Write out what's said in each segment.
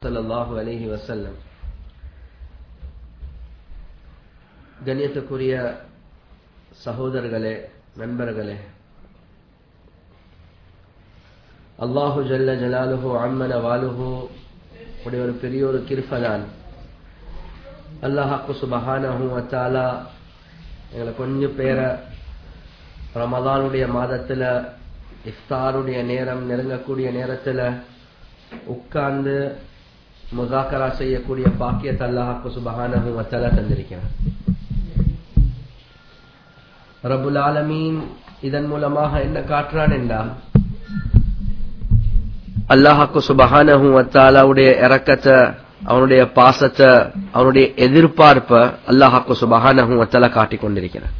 ஸல்லல்லாஹு அலைஹி வஸல்லம் கண்ணியத்துக்குரிய சகோதரர்களே நண்பர்களே அல்லாஹு ஜல்ல ஜலாலுஹு அம்மன வாலுஹு உடைய ஒரு பெரிய ஒரு கிருஃபதான் அல்லாஹாக்கு சுபஹானஹு வத்தாலா எங்களை கொஞ்சம் பேரை ரமதானுடைய மாதத்துல இஃப்தாருடைய நேரம் நெருங்கக்கூடிய நேரத்துல உட்கார்ந்து முசாக்கரா செய்யக்கூடிய பாக்கியத்தை அல்லாஹாக்கு சுபஹானஹு வத்தாலா தந்திருக்கிறார் ரபுல் ஆலமீன் இதன் மூலமாக என்ன காட்டுறான் என்றால் அல்லாஹாக்கு சுபஹானஹு வத்தாலாவுடைய இறக்கத்தை அவனுடைய பாசத்தை அவனுடைய எதிர்பார்ப்ப அல்லாஹாக்கு சுபஹானஹு வத்தாலா காட்டிக் கொண்டிருக்கிறார்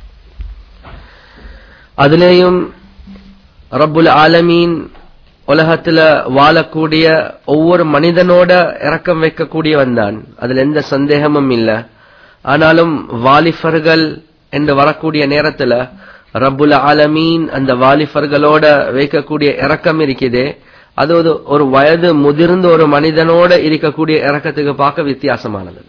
அதுலேயும் ரப்புல் ஆலமீன் உலகத்துல வாழக்கூடிய ஒவ்வொரு மனிதனோட இறக்கம் வைக்கக்கூடியவன் தான் அதுல எந்த சந்தேகமும் இல்லை ஆனாலும் வாலிபர்கள் என்று வரக்கூடிய நேரத்துல ரப்புல் ஆலமீன் அந்த வாலிபர்களோட வைக்கக்கூடிய இறக்கம் இருக்குதே அது ஒரு வயது முதிர்ந்த ஒரு மனிதனோட இருக்கக்கூடிய இறக்கத்துக்கு பார்க்க வித்தியாசமானது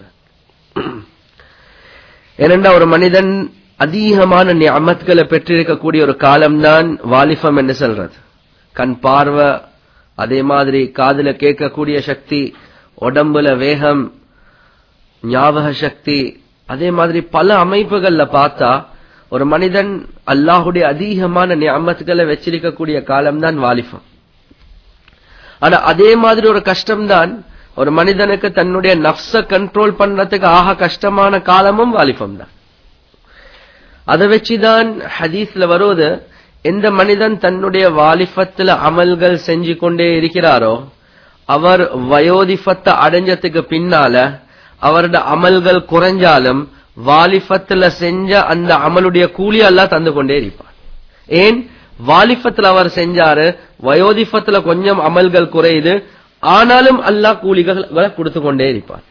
ஏனென்றா ஒரு மனிதன் அதிகமான நியமத்களை பெற்றிருக்கக்கூடிய ஒரு காலம்தான் வாலிபம் என்று சொல்றது கண் பார்வை அதே மாதிரி காதுல கேட்கக்கூடிய சக்தி உடம்புல வேகம் ஞாபக சக்தி அதே மாதிரி பல அமைப்புகள்ல பார்த்தா ஒரு மனிதன் அல்லாஹுடைய அதிகமான நியமத்துகளை வச்சிருக்கக்கூடிய காலம்தான் வாலிபம் ஆனா அதே மாதிரி ஒரு கஷ்டம்தான் ஒரு மனிதனுக்கு தன்னுடைய நப்ச கண்ட்ரோல் பண்றதுக்கு ஆக கஷ்டமான காலமும் வாலிபம் தான் அதை வச்சுதான் ஹதீஸ்ல வருவது எந்த மனிதன் தன்னுடைய வாலிபத்துல அமல்கள் செஞ்சு கொண்டே இருக்கிறாரோ அவர் வயோதிபத்தை அடைஞ்சதுக்கு பின்னால அவரோட அமல்கள் குறைஞ்சாலும் வாலிபத்துல செஞ்ச அந்த அமலுடைய கூலி எல்லாம் தந்து கொண்டே இருப்பார் ஏன் வாலிபத்துல அவர் செஞ்சாரு வயோதிபத்துல கொஞ்சம் அமல்கள் குறையுது ஆனாலும் அல்லாஹ் கூலிகளை கொடுத்து கொண்டே இருப்பார்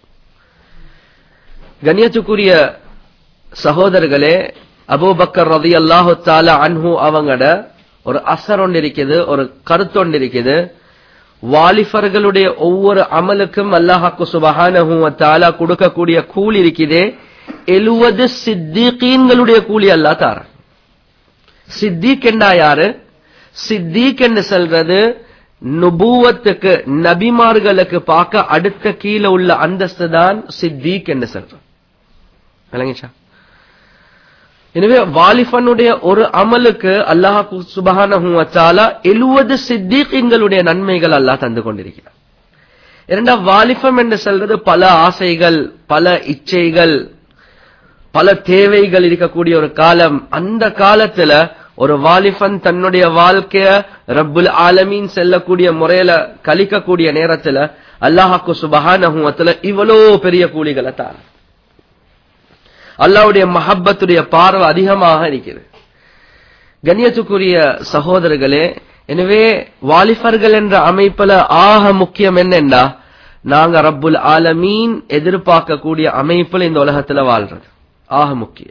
கண்ணியத்துக்குரிய சகோதரர்களே அபூபக்கர் ரதி அல்லாஹு தாலா அன்ஹு அவங்கட ஒரு அசர் ஒன்று இருக்குது ஒரு கருத்து ஒன்று இருக்குது வாலிபர்களுடைய ஒவ்வொரு அமலுக்கும் அல்லாஹாக்கு சுபஹானஹு தாலா கொடுக்கக்கூடிய கூலி இருக்குதே எழுவது சித்திகீன்களுடைய கூலி அல்லா தார சித்திக் என்றா யாரு சித்திக் என்று சொல்றது நுபூவத்துக்கு நபிமார்களுக்கு பார்க்க அடுத்த கீழே உள்ள அந்தஸ்து தான் சித்திக் என்று சொல்றோம் விளங்கிச்சா எனவே வாலிபனுடைய ஒரு அமலுக்கு அல்லாஹ் சுபஹானஹூவத்தாலா எழுவது சித்திகீன்களுடைய நன்மைகள் அல்லாஹ் தந்து கொண்டிருக்கிறார் இரண்டாம் வாலிபம் என்று சொல்றது பல ஆசைகள் பல இச்சைகள் பல தேவைகள் இருக்கக்கூடிய ஒரு காலம் அந்த காலத்துல ஒரு வாலிபன் தன்னுடைய வாழ்க்கைய ரப்புல் ஆலமீன் செல்லக்கூடிய முறையில கழிக்கக்கூடிய நேரத்துல அல்லாஹாக்கு சுபஹானஹூவத்துல இவ்வளோ பெரிய கூலிகளை தான் அல்லாவுடைய மஹப்பத்துடைய பார்வை அதிகமாக இருக்கிறது கண்ணியத்துக்குரிய சகோதரர்களே எனவே வாலிபர்கள் என்ற அமைப்புல ஆக முக்கியம் என்னென்றா நாங்க ரப்புல் ஆலமீன் எதிர்பார்க்கக்கூடிய அமைப்புல இந்த உலகத்துல வாழ்றது ஆக முக்கியம்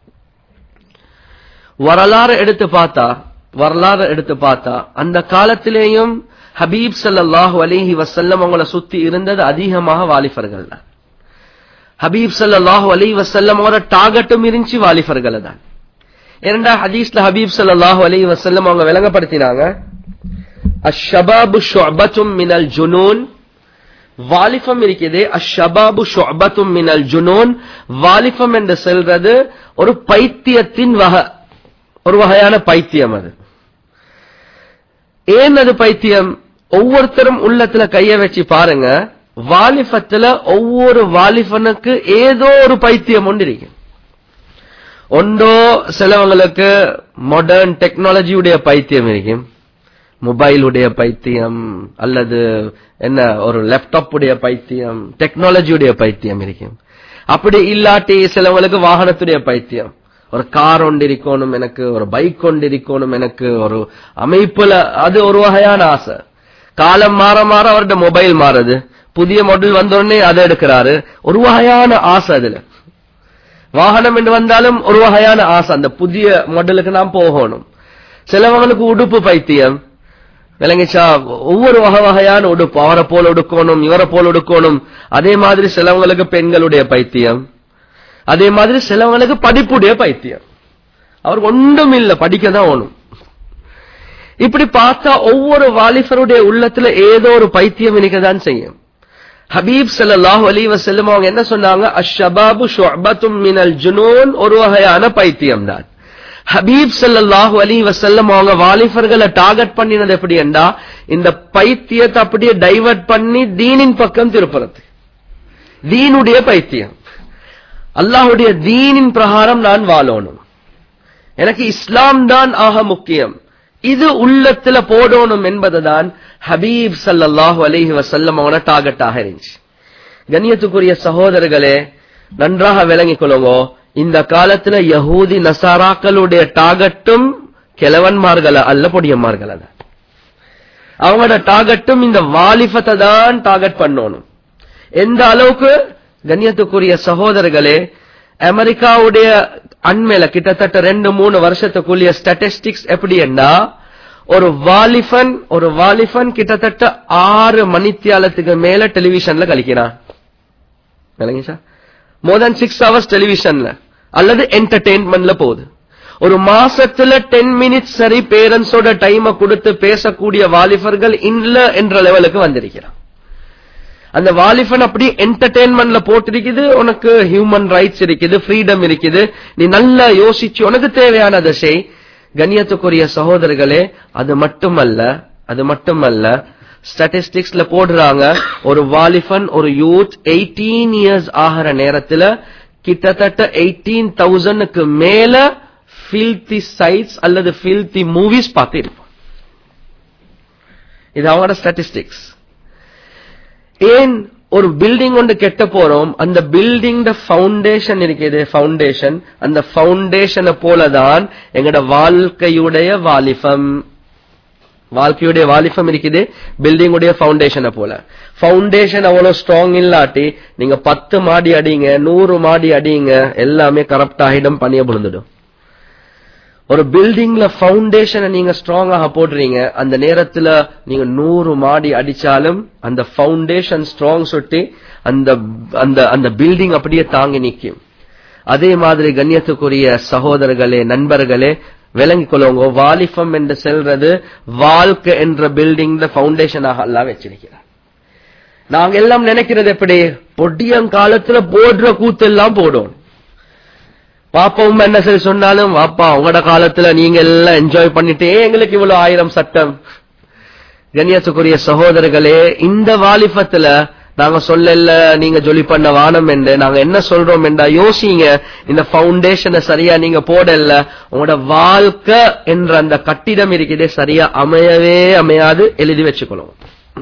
வரலாறு எடுத்து பார்த்தா வரலாறு எடுத்து பார்த்தா அந்த காலத்திலேயும் ஹபீப் சல்லாஹூ அலிஹி வசல்லம் அவங்கள சுத்தி இருந்தது அதிகமாக வாலிபர்கள் தான் ஹபீப் சல்லாஹூ அலி வசல்லம் அவர டாகட்டும் இருந்துச்சு வாலிபர்களை தான் இரண்டா ஹதீஸ்ல ஹபீப் சல்லாஹூ அலி வசல்லம் அவங்க விளங்கப்படுத்தினாங்க அஷபாபு ஷொபத்தும் மினல் ஜுனூன் வாலிபம் இருக்குது அஷபாபு ஷொபத்தும் மினல் ஜுனூன் வாலிபம் என்று சொல்றது ஒரு பைத்தியத்தின் வகை ஒரு வகையான பைத்தியம் அது ஏன் அது பைத்தியம் ஒவ்வொருத்தரும் உள்ளத்துல கைய வச்சு பாருங்க வாலிபத்துல ஒவ்வொரு வாலிபனுக்கு ஏதோ ஒரு பைத்தியம் ஒன்று இருக்கு ஒன்றோ சிலவங்களுக்கு மாடர்ன் டெக்னாலஜியுடைய பைத்தியம் இருக்கும் மொபைலுடைய பைத்தியம் அல்லது என்ன ஒரு லேப்டாப் உடைய பைத்தியம் டெக்னாலஜியுடைய பைத்தியம் இருக்கும் அப்படி இல்லாட்டி சிலவங்களுக்கு வாகனத்துடைய பைத்தியம் ஒரு கார் ஒன்று இருக்கணும் எனக்கு ஒரு பைக் ஒன்று இருக்கணும் எனக்கு ஒரு அமைப்புல அது ஒரு வகையான ஆசை காலம் மாற மாற அவர்கிட்ட மொபைல் மாறுது புதிய மாடல் வந்தோடனே அதை எடுக்கிறாரு ஒரு வகையான ஆசை அதுல வாகனம் என்று வந்தாலும் ஒரு வகையான ஆசை அந்த புதிய மாடலுக்கு நாம் போகணும் சிலவங்களுக்கு உடுப்பு பைத்தியம் விளங்கிச்சா ஒவ்வொரு வகை வகையான உடுப்பு அவரை போல உடுக்கணும் இவரை போல உடுக்கணும் அதே மாதிரி சிலவங்களுக்கு பெண்களுடைய பைத்தியம் அதே மாதிரி சிலவங்களுக்கு படிப்புடைய பைத்தியம் அவருக்கு ஒன்றும் இல்ல படிக்க தான் ஓணும் இப்படி பார்த்தா ஒவ்வொரு வாலிபருடைய உள்ளத்துல ஏதோ ஒரு பைத்தியம் இருக்கதான் செய்யும் ஹபீப் ஸல்லல்லாஹு அலைஹி வஸல்லம் அவங்க என்ன சொன்னாங்க அஷ்ஷபாபு ஷுஅபத்தும் மினல் ஜுனூன் ஒரு வகையான பைத்தியம் தான் ஹபீப் ஸல்லல்லாஹு அலைஹி வஸல்லம் அவங்க வாலிபர்களை டார்கெட் பண்ணினது எப்படி என்றா இந்த பைத்தியத்தை அப்படியே டைவர்ட் பண்ணி தீனின் பக்கம் திருப்புறது தீனுடைய பைத்தியம் அல்லாஹ்வுடைய தீனின் பிரகாரம் நான் வாழணும் எனக்கு இஸ்லாம் தான் ஆக முக்கியம் இது உள்ளத்துல போடணும் என்பதுதான் ஹபீப் ஸல்லல்லாஹு அலைஹி வஸல்லம் அவன டார்கெட்டாக இருந்துச்சு கண்ணியத்துக்குரிய சகோதரர்களே நன்றாக விளங்கிக் கொள்ளுங்க இந்த காலத்துல யஹூதி நசாராக்களுடைய டார்கெட்டும் கிழவன்மார்கள் அல்ல பொடியன்மார்கள் அல்ல அவங்களோட டார்கெட்டும் இந்த வாலிபத்தை தான் டார்கெட் பண்ணணும் எந்த அளவுக்கு கண்ணியத்துக்குரிய சகோதரர்களே அமெரிக்காவுடைய அண்மையில கிட்டத்தட்ட ரெண்டு மூணு வருஷத்துக்குரிய ஸ்டாட்டிஸ்டிக்ஸ் எப்படி என்றா ஒரு வாலிபன் ஒரு வாலிபன் கிட்டத்தட்ட ஆறு மணித்தியாலத்துக்கு மேல டெலிவிஷன்ல கழிக்கிறான் விளங்கிச்சா மோர் than சிக்ஸ் ஹவர்ஸ் டெலிவிஷன்ல அல்லது என்டர்டெயின்மெண்ட்ல போகுது ஒரு மாசத்துல டென் மினிட்ஸ் சரி பேரண்ட்ஸோட டைமை கொடுத்து பேசக்கூடிய வாலிபர்கள் இல்ல என்ற லெவலுக்கு வந்திருக்கிறான் அந்த வாலிபன் அப்படி என்டர்டெயின்மெண்ட்ல போட்டிருக்குது உனக்கு ஹியூமன் ரைட்ஸ் இருக்குது ஃப்ரீடம் இருக்குது நீ நல்லா யோசிச்சு உனக்கு தேவையானதை செய் கண்ணியத்துக்குரிய சகோதரர்களே அது மட்டுமல்ல அது மட்டுமல்ல ஸ்டாட்டிஸ்டிக்ஸ்ல போடுறாங்க ஒரு வாலிபன் ஒரு யூத் எயிட்டீன் இயர்ஸ் ஆகிற நேரத்துல கிட்டத்தட்ட எயிட்டீன் தௌசண்ட்க்கு மேல ஃபில்தி சைட்ஸ் அல்லது ஃபில்தி மூவிஸ் பார்த்து இருப்பான் இது அவங்களோட ஸ்டாட்டிஸ்டிக்ஸ் ஏன் ஒரு பில்டிங் ஒன்று கெட்ட போறோம் அந்த பில்டிங் ஃபவுண்டேஷன் இருக்குது ஃபவுண்டேஷன் அந்த ஃபவுண்டேஷனை போலதான் எங்கட வாழ்க்கையுடைய வாலிபம் வாழ்க்கையுடைய வாலிபம் இருக்குது பில்டிங் உடைய ஃபவுண்டேஷனை போல ஃபவுண்டேஷன் அவ்வளவு ஸ்ட்ராங் இல்லாட்டி நீங்க பத்து மாடி அடிங்க நூறு மாடி அடிங்க எல்லாமே கரப்ட் ஆகிடும் பணிய விழுந்துடும் ஒரு பில்டிங்ல ஃபவுண்டேஷனை நீங்க ஸ்ட்ராங்காக போடுறீங்க அந்த நேரத்துல நீங்க நூறு மாடி அடிச்சாலும் அந்த ஃபவுண்டேஷன் ஸ்ட்ராங் சுட்டி அந்த அந்த அந்த பில்டிங் அப்படியே தாங்கி நிற்கும் அதே மாதிரி கண்ணியத்துக்குரிய சகோதரர்களே நண்பர்களே விளங்கிக் கொள்ளுங்க வாலிபம் என்று செல்றது வாழ்க்கை என்ற பில்டிங்ல ஃபவுண்டேஷனாக எல்லாம் வச்சிருக்கிறார் நாங்க எல்லாம் நினைக்கிறது எப்படி பொடியங்காலத்துல போடுற கூத்தெல்லாம் போடும் பாப்பா உண்மை என்ன சரி சொன்னாலும் வாப்பா உங்களோட காலத்துல நீங்க எல்லாம் என்ஜாய் பண்ணிட்டே எங்களுக்கு இவ்வளவு ஆயிரம் சட்டம் கண்ணியத்துக்குரிய சகோதரர்களே இந்த வாலிபத்துல நாங்க சொல்லல நீங்க ஜொலி பண்ண வானம் என்று நாங்க என்ன சொல்றோம் என்றா யோசிங்க இந்த பவுண்டேஷனை சரியா நீங்க போடல உங்களோட வாழ்க்கை என்ற அந்த கட்டிடம் இருக்குதே சரியா அமையவே அமையாது எழுதி வச்சுக்கணும்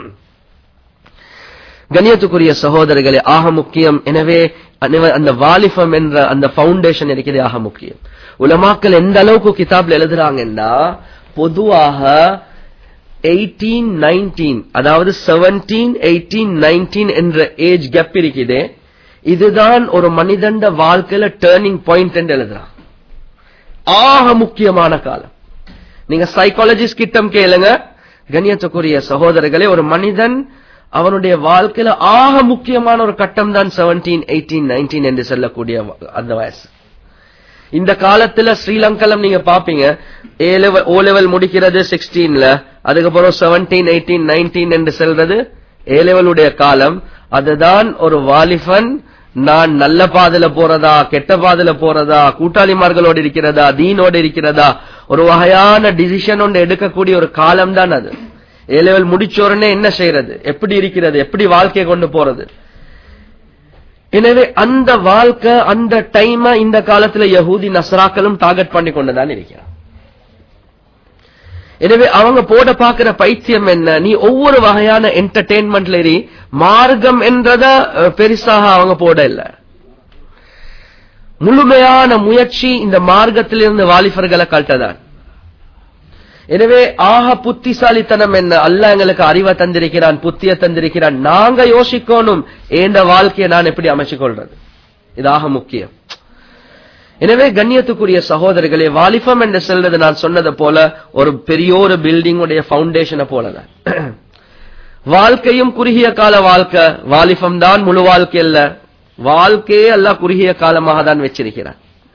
கண்ணியத்துக்குரிய சகோதரர்களே ஆக முக்கியம் எனவே அந்த வாலிபம் என்ற அந்த பவுண்டேஷன் இருக்கிறது ஆக முக்கியம் உலமாக்கள் எந்த அளவுக்கு கிதாப்ல எழுதுறாங்கன்னா பொதுவாக எயிட்டீன் நைன்டீன் அதாவது செவன்டீன் எயிட்டீன் நைன்டீன் என்ற ஏஜ் கேப் இருக்குது இதுதான் ஒரு மனிதண்ட வாழ்க்கையில டேர்னிங் பாயிண்ட் என்று எழுதுறான் ஆக முக்கியமான காலம் நீங்க சைக்காலஜிஸ்ட் கிட்டம் கேளுங்க கண்ணியத்துக்குரிய சகோதரர்களே ஒரு மனிதன் அவனுடைய வாழ்க்கையில ஆக முக்கியமான ஒரு கட்டம் தான் செவன்டீன் எயிட்டீன் நைன்டீன் என்று சொல்லக்கூடிய அந்த வயசு இந்த காலத்துல ஸ்ரீலங்கலம் நீங்க பாப்பீங்க ஏ லெவல் ஓ லெவல் முடிக்கிறது சிக்ஸ்டீன்ல அதுக்கப்புறம் செவன்டீன் எயிட்டீன் நைன்டீன் என்று செல்றது ஏ லெவலுடைய காலம் அதுதான் ஒரு வாலிபன் நான் நல்ல பாதையில போறதா கெட்ட பாதையில போறதா கூட்டாளிமார்களோடு இருக்கிறதா தீனோடு இருக்கிறதா ஒரு வகையான டிசிஷன் ஒன்று எடுக்கக்கூடிய ஒரு காலம் தான் அது ஏ லெவல் முடிச்ச உடனே என்ன செய்யறது எப்படி இருக்கிறது எப்படி வாழ்க்கையை கொண்டு போறது எனவே அந்த வாழ்க்கை அந்த டைம் இந்த காலத்துல யகூதி நசராக்களும் டார்கெட் பண்ணி கொண்டுதான் இருக்கிறான் எனவே அவங்க போட பாக்குற பைத்தியம் என்ன நீ ஒவ்வொரு வகையான என்டர்டெயின்மெண்ட்ல எரி மார்க்கம் என்றத பெருசாக அவங்க போட இல்ல முழுமையான முயற்சி இந்த மார்க்கத்திலிருந்து வாலிபர்களை கழட்டதான் எனவே ஆக புத்திசாலித்தனம் என்ன அல்ல எங்களுக்கு அறிவை தந்திருக்கிறான் புத்திய தந்திருக்கிறான் நாங்க யோசிக்கணும் ஏண்ட வாழ்க்கையை நான் எப்படி அமைச்சு கொள்றது இது ஆக முக்கியம் எனவே கண்ணியத்துக்குரிய சகோதரர்களே வாலிபம் என்று சொல்றது நான் சொன்னது போல ஒரு பெரிய ஒரு பில்டிங் உடைய பவுண்டேஷனை போலதான் வாழ்க்கையும் குறுகிய கால வாழ்க்கை வாலிபம் தான் முழு வாழ்க்கை அல்ல வாழ்க்கையே எல்லாம் குறுகிய காலமாக தான் வச்சிருக்கிறார்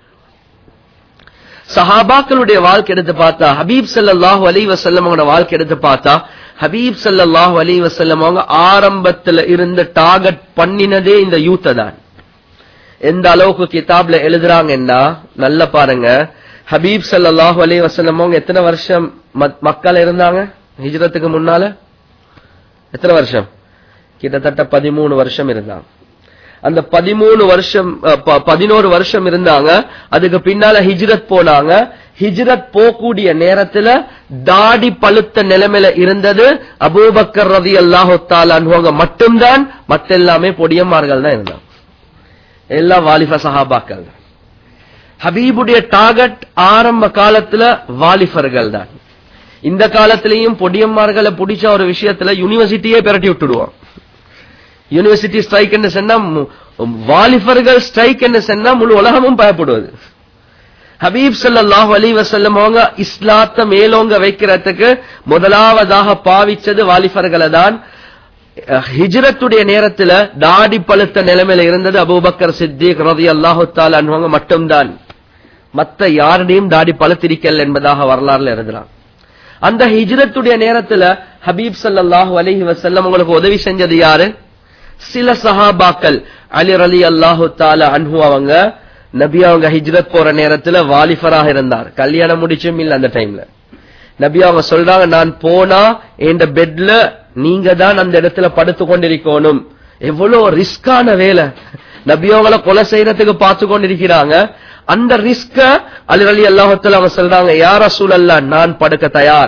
சஹாபாக்களுடைய வாழ்க்கை எடுத்து பார்த்தா ஹபீப் ஸல்லல்லாஹு அலைஹி வஸல்லம் அவங்களோட வாழ்க்கை எடுத்து பார்த்தா ஹபீப் ஸல்லல்லாஹு அலைஹி வஸல்லம் அவங்க ஆரம்பத்துல இருந்து டார்கெட் பண்ணினதே இந்த யூத்தை தான் எந்த அளவுக்கு கிதாப்ல எழுதுறாங்கன்னா நல்ல பாருங்க ஹபீப் ஸல்லல்லாஹு அலைஹி வஸல்லம் அவங்க எத்தனை வருஷம் மத்- மக்கள் இருந்தாங்க ஹிஜ்ரத்துக்கு முன்னால எத்தனை வருஷம் கிட்டத்தட்ட பதிமூணு வருஷம் இருந்தாங்க அந்த பதிமூணு வருஷம் அஹ், ப- பதினோரு வருஷம் இருந்தாங்க அதுக்கு பின்னால ஹிஜ்ரத் போனாங்க ஹிஜ்ரத் போகக்கூடிய நேரத்துல தாடி பழுத்த நிலைமையில இருந்தது அபூபக்கர் ரதி அல்லாஹு தாலான்வங்க மட்டும்தான் மத்த எல்லாமே பொடியம்மார்கள் தான் இருந்தாங்க எல்லாம் வாலிப சஹாபாக்கள் தான் ஹபீபுடைய டார்கெட் ஆரம்ப காலத்துல வாலிபர்கள் தான் இந்த காலத்திலையும் பொடியம்மார்களை பிடிச்ச ஒரு விஷயத்துல யூனிவர்சிட்டியே பிரட்டி விட்டுடுவோம் யூனிவர்சிட்டி ஸ்ட்ரைக் என்று சொன்னா மு- வாலிபர்கள் ஸ்ட்ரைக் என்று சொன்னா முழு உலகமும் பயப்படுவது ஹபீப் ஸல்லல்லாஹு அலைஹி வஸல்லம் அவங்க இஸ்லாத்தை மேலோங்க வைக்கிறதுக்கு முதலாவதாக பாவிச்சது வாலிபர்களை தான் அஹ், ஹிஜ்ரத்துடைய நேரத்துல தாடி பழுத்த நிலைமையில இருந்தது அபூபக்கர் சித்திக் ரலியல்லாஹு தஆலா அன்ஹுவங்க மட்டும்தான் மத்த யாருடையும் தாடி பழுத்திருக்கல் என்பதாக வரலாறுல எழுதுறான் அந்த ஹிஜ்ரத்துடைய நேரத்துல ஹபீப் ஸல்லல்லாஹு அலைஹி வஸல்லம் உங்களுக்கு உதவி செஞ்சது யாரு சில சஹாபாக்கள் அலி ரலி அல்லாஹு தாலா அன்ஹு அவங்க நபி அவங்க ஹிஜ்ரத் போற நேரத்துல வாலிபராக இருந்தார் கல்யாணம் முடிச்சும் இல்ல அந்த டைம்ல நபி அவங்க சொல்றாங்க நான் போனா என் பெட்ல நீங்க தான் அந்த இடத்துல படுத்து கொண்டிருக்கணும் எவ்வளவு ரிஸ்கான வேலை நபி அவங்கள கொலை செய்யறதுக்கு பார்த்து கொண்டிருக்கிறாங்க அந்த ரிஸ்க அலி அலி அல்லாஹத்துல அவங்க சொல்றாங்க யார சூழல்ல நான் படுக்க தயார்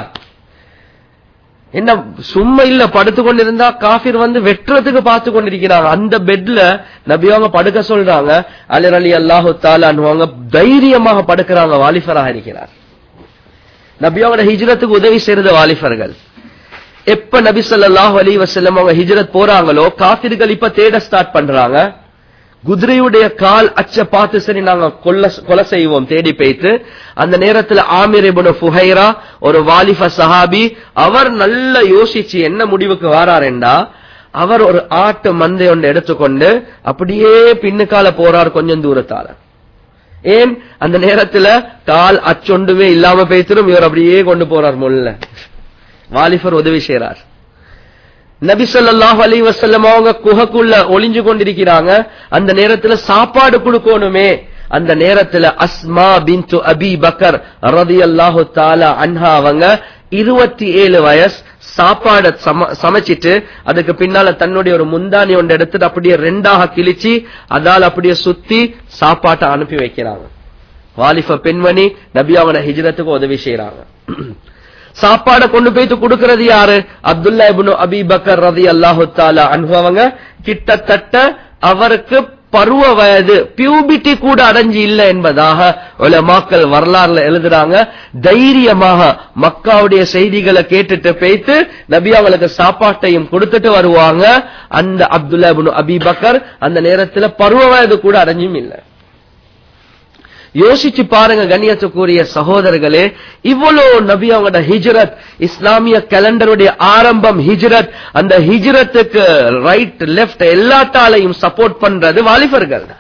என்ன சும்மா இல்ல படுத்து கொண்டிருந்தா காஃபிர் வந்து வெட்டுறதுக்கு பார்த்து கொண்டிருக்கிறாங்க அந்த பெட்ல நபி அவங்க படுக்க சொல்றாங்க அலர் அலி அல்லாஹு தாலான்வாங்க தைரியமாக படுக்கிறாங்க வாலிபராக இருக்கிறார் நபி அவங்க ஹிஜ்ரத்துக்கு உதவி செய்யறது வாலிபர்கள் எப்ப நபி ஸல்லல்லாஹு அலைஹி வஸல்லம் அவங்க ஹிஜ்ரத் போறாங்களோ காஃபிர்கள் இப்ப தேட ஸ்டார்ட் பண்றாங்க குதிரையுடைய கால் அச்ச பார்த்து சரி நாங்க கொல்ல கொலை செய்வோம் தேடி போய்த்து அந்த நேரத்துல ஆமிர் இப்னு ஃபுஹைரா ஒரு வாலிஃப சஹாபி அவர் நல்ல யோசிச்சு என்ன முடிவுக்கு வாராருண்டா அவர் ஒரு ஆட்டு மந்தை ஒன்று எடுத்துக்கொண்டு அப்படியே பின்னுக்கால போறார் கொஞ்சம் தூரத்தால ஏன் அந்த நேரத்துல கால் அச்சொண்டுமே இல்லாம பேசிடும் இவர் அப்படியே கொண்டு போறார் முள்ள வாலிபர் உதவி செய்றார் நபி ஸல்லல்லாஹு அலைஹி வஸல்லம் அவங்க குகைக்குள்ள ஒளிஞ்சு கொண்டிருக்கிறாங்க அந்த நேரத்துல சாப்பாடு கொடுக்கணுமே அந்த நேரத்துல அஸ்மா பின்து அபி பக்கர் ரலியல்லாஹு தஆலா அன்ஹா அவங்க இருபத்தி ஏழு வயசு சாப்பாட சம சமைச்சிட்டு அதுக்கு பின்னால தன்னுடைய ஒரு முந்தானி ஒன்று எடுத்துட்டு அப்படியே ரெண்டாக கிழிச்சு அதால அப்படியே சுத்தி சாப்பாட்டை அனுப்பி வைக்கிறாங்க வாலிப பெண்மணி நபி அவன ஹிஜ்ரத்துக்கு உதவி செய்யறாங்க சாப்பாடை கொண்டு போயிட்டு கொடுக்கிறது யாரு அப்துல்லா இப்னு அபி பக்கர் ரதி அல்லாஹு தாலா அனுபவங்க கிட்டத்தட்ட அவருக்கு பருவ வயது பியூபிட்டி கூட அடைஞ்சு இல்ல என்பதாக உலமாக்கள் வரலாறுல எழுதுறாங்க தைரியமாக மக்காவுடைய செய்திகளை கேட்டுட்டு போயிட்டு நபி அவங்களுக்கு சாப்பாட்டையும் கொடுத்துட்டு வருவாங்க அந்த அப்துல்லா இப்னு அபி பக்கர் அந்த நேரத்துல பருவ வயது கூட அடைஞ்சும் இல்லை யோசிச்சு பாருங்க கண்ணியத்துக்குரிய சகோதரர்களே இவ்வளவு நபி அவங்களோட ஹிஜ்ரத் இஸ்லாமிய கேலண்டருடைய ஆரம்பம் ஹிஜ்ரத் அந்த ஹிஜ்ரத்துக்கு ரைட் லெஃப்ட் எல்லாத்தாலையும் சப்போர்ட் பண்றது வாலிபர்கள் தான்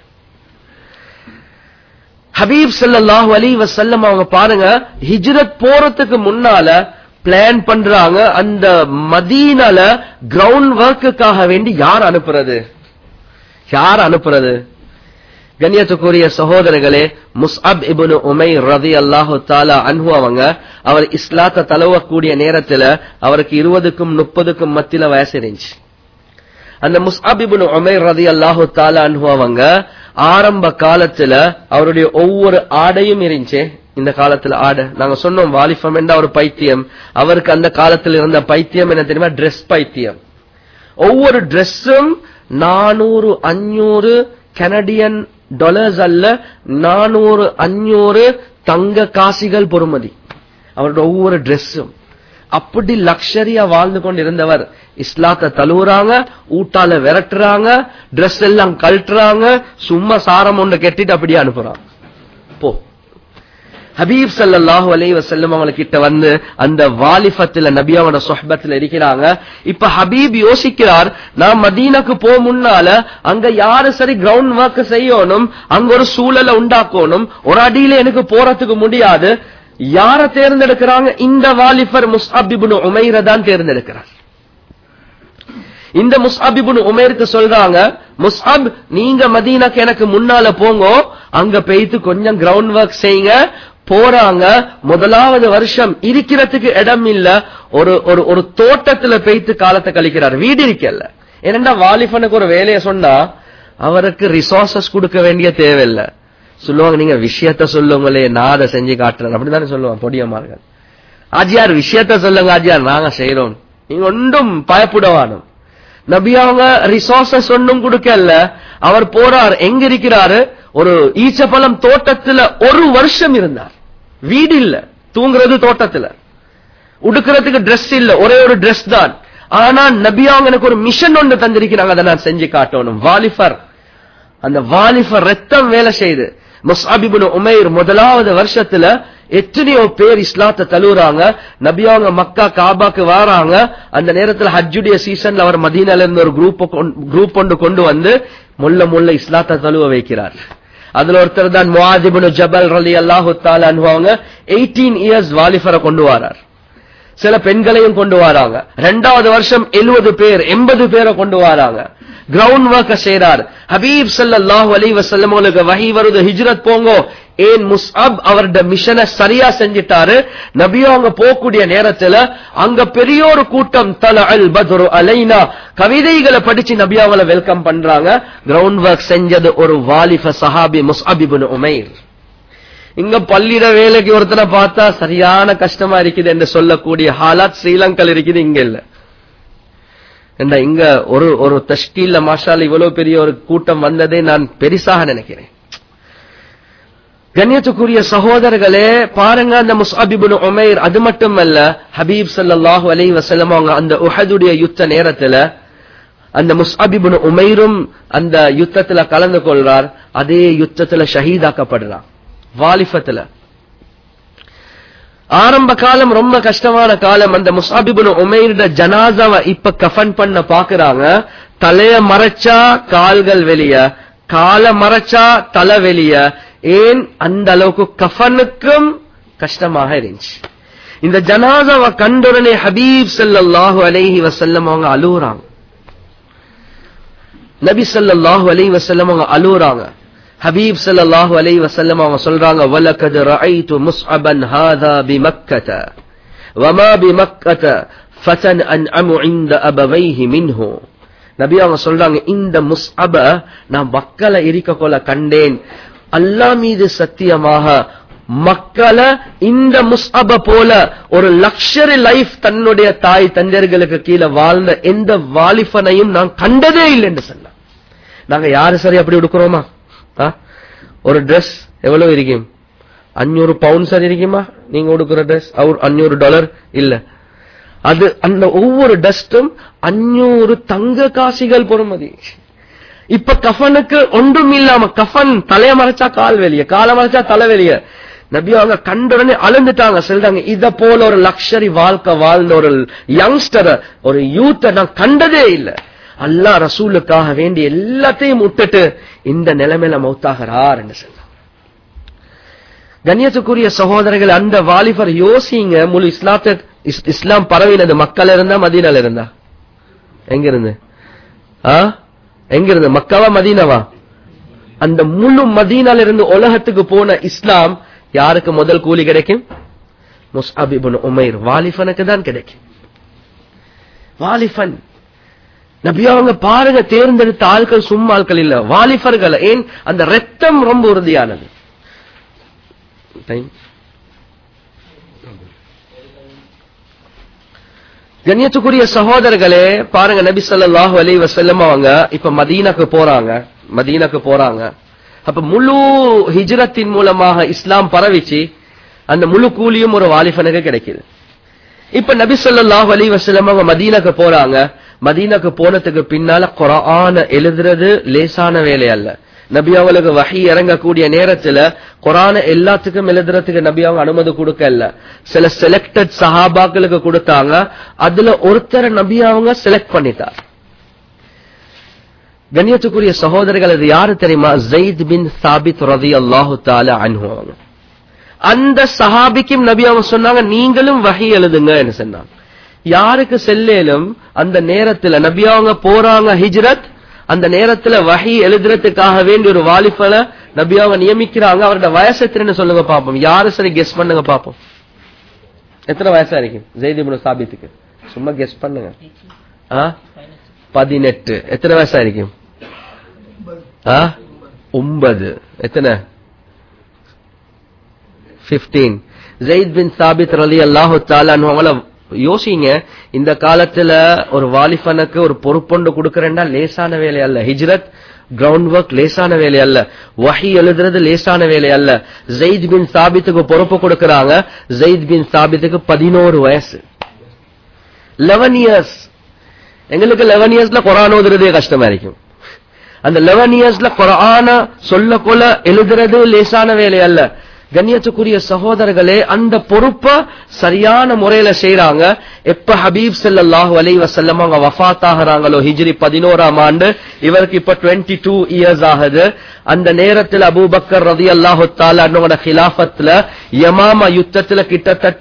ஹபீப் ஸல்லல்லாஹு அலைஹி வஸல்லம் அவங்க பாருங்க ஹிஜ்ரத் போறதுக்கு முன்னால பிளான் பண்றாங்க அந்த மதீனால கிரவுண்ட் ஒர்க்குக்காக வேண்டி யார் அனுப்புறது யார் அனுப்புறது கண்ணியத்துக்குரிய சகோதரர்களே முஸ்அப் இப்னு உமைர் ரதி அல்லாஹு தாலா அன்ஹு அவங்க அவர் இஸ்லாத்தை தழுவக்கூடிய நேரத்துல அவருக்கு இருபதுக்கும் முப்பதுக்கும் மத்தியில வயசு இருந்துச்சு அந்த முஸ்அப் இப்னு உமைர் ரதி அல்லாஹு தாலா அன்ஹு அவங்க ஆரம்ப காலத்துல அவருடைய ஒவ்வொரு ஆடையும் இருந்துச்சு இந்த காலத்துல ஆடை நாங்க சொன்னோம் வாலிபம் என்ற ஒரு பைத்தியம் அவருக்கு அந்த காலத்துல இருந்த பைத்தியம் என்ன தெரியுமா Dress பைத்தியம் ஒவ்வொரு Dressம் நானூறு அஞ்சூறு கனடியன் டாலர்ஸ் அல்ல நானூறு அஞ்சூறு தங்க காசிகள் பொறுமதி அவரோட ஒவ்வொரு Dressம் அப்படி லக்ஷரியா வாழ்ந்து கொண்டு இருந்தவர் இஸ்லாத்தை தழுவுறாங்க ஊட்டால விரட்டுறாங்க Dress எல்லாம் கழட்டுறாங்க சும்மா சாரம் ஒன்று கெட்டிட்டு அப்படியே அனுப்புறாங்க போ ஹபீப் ஸல்லல்லாஹு அலைஹி வஸல்லம் அவங்க கிட்ட வந்து அந்த வாலிஃபத்துல நபியாவோட சொஹபத்துல இருக்கிறாங்க இப்ப ஹபீப் யோசிக்கிறார் நான் மதீனாக்கு போ முன்னால அங்க யாரு சரி கிரவுண்ட் ஒர்க் செய்யணும் அங்க ஒரு சூழலை உண்டாக்கணும் ஒரு அடியில எனக்கு போறதுக்கு முடியாது யார தேர்ந்தெடுக்கிறாங்க இந்த வாலிஃபர் முஸ்அப் இப்னு உமைர தான் தேர்ந்தெடுக்கிறார் இந்த முஸ்அப் இப்னு உமைருக்கு சொல்றாங்க முஸ்அப் நீங்க மதீனாக்கு எனக்கு முன்னால போங்க அங்க போயிட்டு கொஞ்சம் கிரவுண்ட் ஒர்க் செய்யுங்க போறாங்க முதலாவது வருஷம் இருக்கிறதுக்கு இடம் இல்ல ஒரு ஒரு ஒரு தோட்டத்துல போயிட்டு காலத்தை கழிக்கிறார் வீடு இருக்கல்ல ஏனென்றா வாலிபனுக்கு ஒரு வேலையை சொன்னா அவருக்கு ரிசோர்சஸ் கொடுக்க வேண்டிய தேவையில்லை சொல்லுவாங்க நீங்க விஷயத்த சொல்லுங்களே நான் அதை செஞ்சு காட்டுறேன் அப்படித்தானே சொல்லுவாங்க பொடியம்மார்கள் ஆஜியார் விஷயத்த சொல்லுங்க ஆஜியார் நாங்க செய்யறோம் நீங்க ஒன்றும் பயப்படவானும் நபி அவங்க ரிசோர்சஸ் ஒன்றும் கொடுக்கல அவர் போறார் எங்க இருக்கிறாரு ஒரு ஈச்சப்பழம் தோட்டத்துல ஒரு வருஷம் இருந்தார் வீடு இல்ல தூங்குறது தோட்டத்துல உடுக்கிறதுக்கு Dress இல்ல ஒரே ஒரு Dress தான் ஆனா நபி அவங்க எனக்கு ஒரு மிஷன் ஒன்று தந்திருக்கிறாங்க அதை நான் செஞ்சு காட்டணும் வாலிஃபர் அந்த வாலிஃபர் ரத்தம் வேலை செய்து முஸ்அபிபுன் உமைர் முதலாவது வருஷத்துல எத்தனையோ பேர் இஸ்லாத்தை தழுவுறாங்க நபியாவங்க மக்கா காபாக்கு வராங்க அந்த நேரத்துல ஹஜ்ஜுடைய சீசன்ல அவர் மதீனால இருந்து ஒரு குரூப் குரூப் ஒன்று கொண்டு வந்து முள்ள முள்ள இஸ்லாத்தை தழுவ வைக்கிறார் அதுல ஒருத்தர் தான் முவாதிபுன் ஜபல் ரலி அல்லாஹு அவங்க எயிட்டீன் இயர்ஸ் வாலிஃபரை கொண்டு வரார் சில பெண்களையும் கொண்டு வராங்க ரெண்டாவது வருஷம் எழுபது பேர் எண்பது பேரை கொண்டு வராங்க கிரவுண்ட் ஒர்க்க செய்றார் ஹபீப் ஸல்லல்லாஹு அலைஹி வஸல்லம் உங்களுக்கு வஹி வருது ஹிஜ்ரத் போங்கோ ஏன் முஸ்அப் அவருடைய மிஷனை சரியா செஞ்சிட்டாரு நபியோ அங்க போகக்கூடிய நேரத்துல அங்க பெரிய ஒரு கூட்டம் தல அல் பத்ரு அலைனா கவிதைகளை படிச்சு நபி அவங்கள வெல்கம் பண்றாங்க கிரவுண்ட் ஒர்க் செஞ்சது ஒரு வாலிஃப சஹாபி முஸ்அப் இப்னு உமைர் இங்க பள்ளியிட வேலைக்கு ஒருத்தனை பார்த்தா சரியான கஷ்டமா இருக்குது என்று சொல்லக்கூடிய ஹாலாத் ஸ்ரீலங்கல் இருக்குது இங்க இல்ல ஏண்டா இங்க ஒரு ஒரு தஷ்கீல்ல மாஷால் இவ்வளவு பெரிய ஒரு கூட்டம் வந்ததே நான் பெரிசாக நினைக்கிறேன் கண்ணியத்துக்குரிய சகோதரர்களே பாருங்க அந்த முஸ்அபிபுன் உமைர் அது மட்டுமல்ல ஹபீப் ஸல்லல்லாஹு அலைஹி வஸல்லம் அவங்க அந்த உஹதுடைய யுத்த நேரத்துல அந்த முஸ்அபிபுன் உமைரும் அந்த யுத்தத்துல கலந்து கொள்றார் அதே யுத்தத்துல ஷஹீதாக்கப்படுறார் வாலிஃபத்துல ஆரம்ப காலம் ரொம்ப கஷ்டமான காலம் அந்த முசாபிபுன் உமைரோட ஜனாசாவை இப்ப கஃன் பண்ண பாக்குறாங்க தலைய மறைச்சா கால்கள் வெளிய கால மறைச்சா தலை வெளிய ஏன் அந்த அளவுக்கு கஃனுக்கும் கஷ்டமாக இருந்துச்சு இந்த ஜனாசாவை கண்டுடனே ஹபீப் ஸல்லல்லாஹு அலைஹி வஸல்லம் அவங்க அழுகுறாங்க நபி ஸல்லல்லாஹு அலைஹி வஸல்லம் அவங்க அழுகுறாங்க ஹபீப் ஸல்லல்லாஹு அலைஹி வஸல்லம் அவங்க சொல்றாங்க வலகத் ரஅய்து முஸ்அபன் ஹாதா பிமக்கத வமா பிமக்கத ஃபதன் அன்அமு இன்த அபவைஹி மின்ஹு நபி அவங்க சொல்றாங்க இந்த முஸ்அப நான் மக்களை இருக்க கொள்ள கண்டேன் அல்லாஹ் மீது சத்தியமாக மக்களை இந்த முஸ்அப போல ஒரு லக்ஷரி லைஃப் தன்னுடைய தாய் தந்தையர்களுக்கு கீழே வாழ்ந்த எந்த வாலிபனையும் நான் கண்டதே இல்லை என்று சொன்னான் நாங்க யாரு சரி அப்படி உடுக்கிறோமா ஆ? ஒரு Dress எவ்வளவு இருக்கும் அஞ்சூறு பவுண்ட் சரி இருக்குமா நீங்க உடுக்கிற Dress அவர் அஞ்சூறு டாலர் இல்ல அது அந்த ஒவ்வொரு டஸ்டும் அஞ்சூறு தங்க காசிகள் பொறுமதி இப்ப கஃனுக்கு ஒன்றும் இல்லாம கஃன் தலைய மறைச்சா கால் வெளிய காலை மறைச்சா தலை வெளிய நபி அவங்க கண்டுடனே அழுந்துட்டாங்க சொல்றாங்க இத போல ஒரு லக்ஷரி வாழ்க்கை வாழ்ந்த ஒரு யங்ஸ்டர் ஒரு யூத்த நான் கண்டதே இல்ல அல்லாஹ் ரசூலுக்காக வேண்டி எல்லாத்தையும் விட்டுட்டு இந்த நிலைமையில மௌத்தாகிறார் என்று சொன்னாங்க கண்ணியத்துக்குரிய சகோதரர்கள் அந்த வாலிபர் யோசிங்க முழு இஸ்லாத்தை இஸ்- இஸ்லாம் பரவினது மக்கள் இருந்தா மதீனால இருந்தா எங்க இருந்து ஆ எங்க இருந்து மக்காவா மதீனாவா அந்த முழு மதீனால இருந்து உலகத்துக்கு போன இஸ்லாம் யாருக்கு முதல் கூலி கிடைக்கும் முஸ்அப் இப்னு உமைர் வாலிஃபனுக்கு தான் கிடைக்கும் வாலிஃபன் நபி அவங்க பாருங்க தேர்ந்தெடுத்த ஆட்கள் சும்மா ஆட்கள் இல்ல வாலிபர்கள் ஏன் அந்த ரத்தம் ரொம்ப உறுதியானது டைம் கண்ணியத்துக்குரிய சகோதரர்களே பாருங்க நபி ஸல்லல்லாஹு அலைஹி வஸல்லம் அவங்க இப்ப மதீனாக்கு போறாங்க மதீனாக்கு போறாங்க அப்ப முழு ஹிஜ்ரத்தின் மூலமாக இஸ்லாம் பரவிச்சு அந்த முழு கூலியும் ஒரு வாலிபனுக்கு கிடைக்குது இப்ப நபி ஸல்லல்லாஹு அலைஹி வஸல்லம் அவங்க மதீனாக்கு போறாங்க மதீனாக்கு போனதுக்கு பின்னால குர்ஆன எழுதுறது லேசான வேலை அல்ல நபி அவங்களுக்கு வஹி இறங்கக்கூடிய நேரத்துல குரான எல்லாத்துக்கும் எழுதுறதுக்கு நபி அவங்க அனுமதி கொடுக்கல சில செலக்டட் சஹாபாக்களுக்கு கொடுத்தாங்க அதுல ஒருத்தரை நபி அவங்க செலக்ட் பண்ணிட்டார் கண்ணியத்துக்குரிய சகோதரர்கள் அது யாரு தெரியுமா ஜெயித் பின் சாபித் ரதி அல்லாஹு தால அனுபவங்க அந்த சஹாபிக்கும் நபி அவங்க சொன்னாங்க நீங்களும் வகை எழுதுங்க சொன்னாங்க யாருக்கு செல்லேலும் அந்த நேரத்துல நபி அவங்க போறாங்க ஹிஜ்ரத் அந்த நேரத்துல வகை எழுதுறதுக்காக வேண்டி ஒரு வாலிபல நபி அவங்க நியமிக்கிறாங்க அவரோட வயசு எத்தனைன்னு சொல்லுங்க பாப்போம் யாரு சரி கெஸ் பண்ணுங்க பாப்போம் எத்தனை வயசா இருக்கும் ஜெயித் இப்னு சாபித்துக்கு சும்மா கெஸ் பண்ணுங்க ஆ பதினெட்டு எத்தனை வயசா இருக்கும் ஆ? ஒன்பது எத்தனை பிப்டீன் ஜெயித் பின் சாபித் ரலி அல்லாஹு அவங்கள யோசிங்க இந்த காலத்துல ஒரு வாலிபனுக்கு ஒரு பொறுப்பொண்டு கொடுக்கறேன்னா லேசான வேலை அல்ல ஹிஜ்ரத் கிரவுண்ட் ஒர்க் லேசான வேலை அல்ல வஹி எழுதுறது லேசான வேலை அல்ல ஜெயித் பின் சாபித்துக்கு பொறுப்பு கொடுக்கறாங்க ஜெயித் பின் சாபித்துக்கு பதினோரு வயசு லெவன் இயர்ஸ் எங்களுக்கு லெவன் இயர்ஸ்ல குரான் ஓதுறதே கஷ்டமா இருக்கும் அந்த லெவன் இயர்ஸ்ல குரான சொல்ல கொள்ள எழுதுறது லேசான வேலை அல்ல கண்ணியத்துக்குரிய சகோதரர்களே அந்த பொறுப்ப சரியான முறையில செய்யறாங்க எப்ப ஹபீப் ஸல்லல்லாஹு அலைஹி வஸல்லம் அவங்க வஃபாத் ஆகுறாங்களோ ஹிஜ்ரி பதினோராம் ஆண்டு இவருக்கு இப்ப 22 டூ இயர்ஸ் ஆகுது அந்த நேரத்தில் அபூபக்கர் ரலியல்லாஹு தஆலா அன்னோட ஹிலாஃபத்ல யமாமா யுத்தத்துல கிட்டத்தட்ட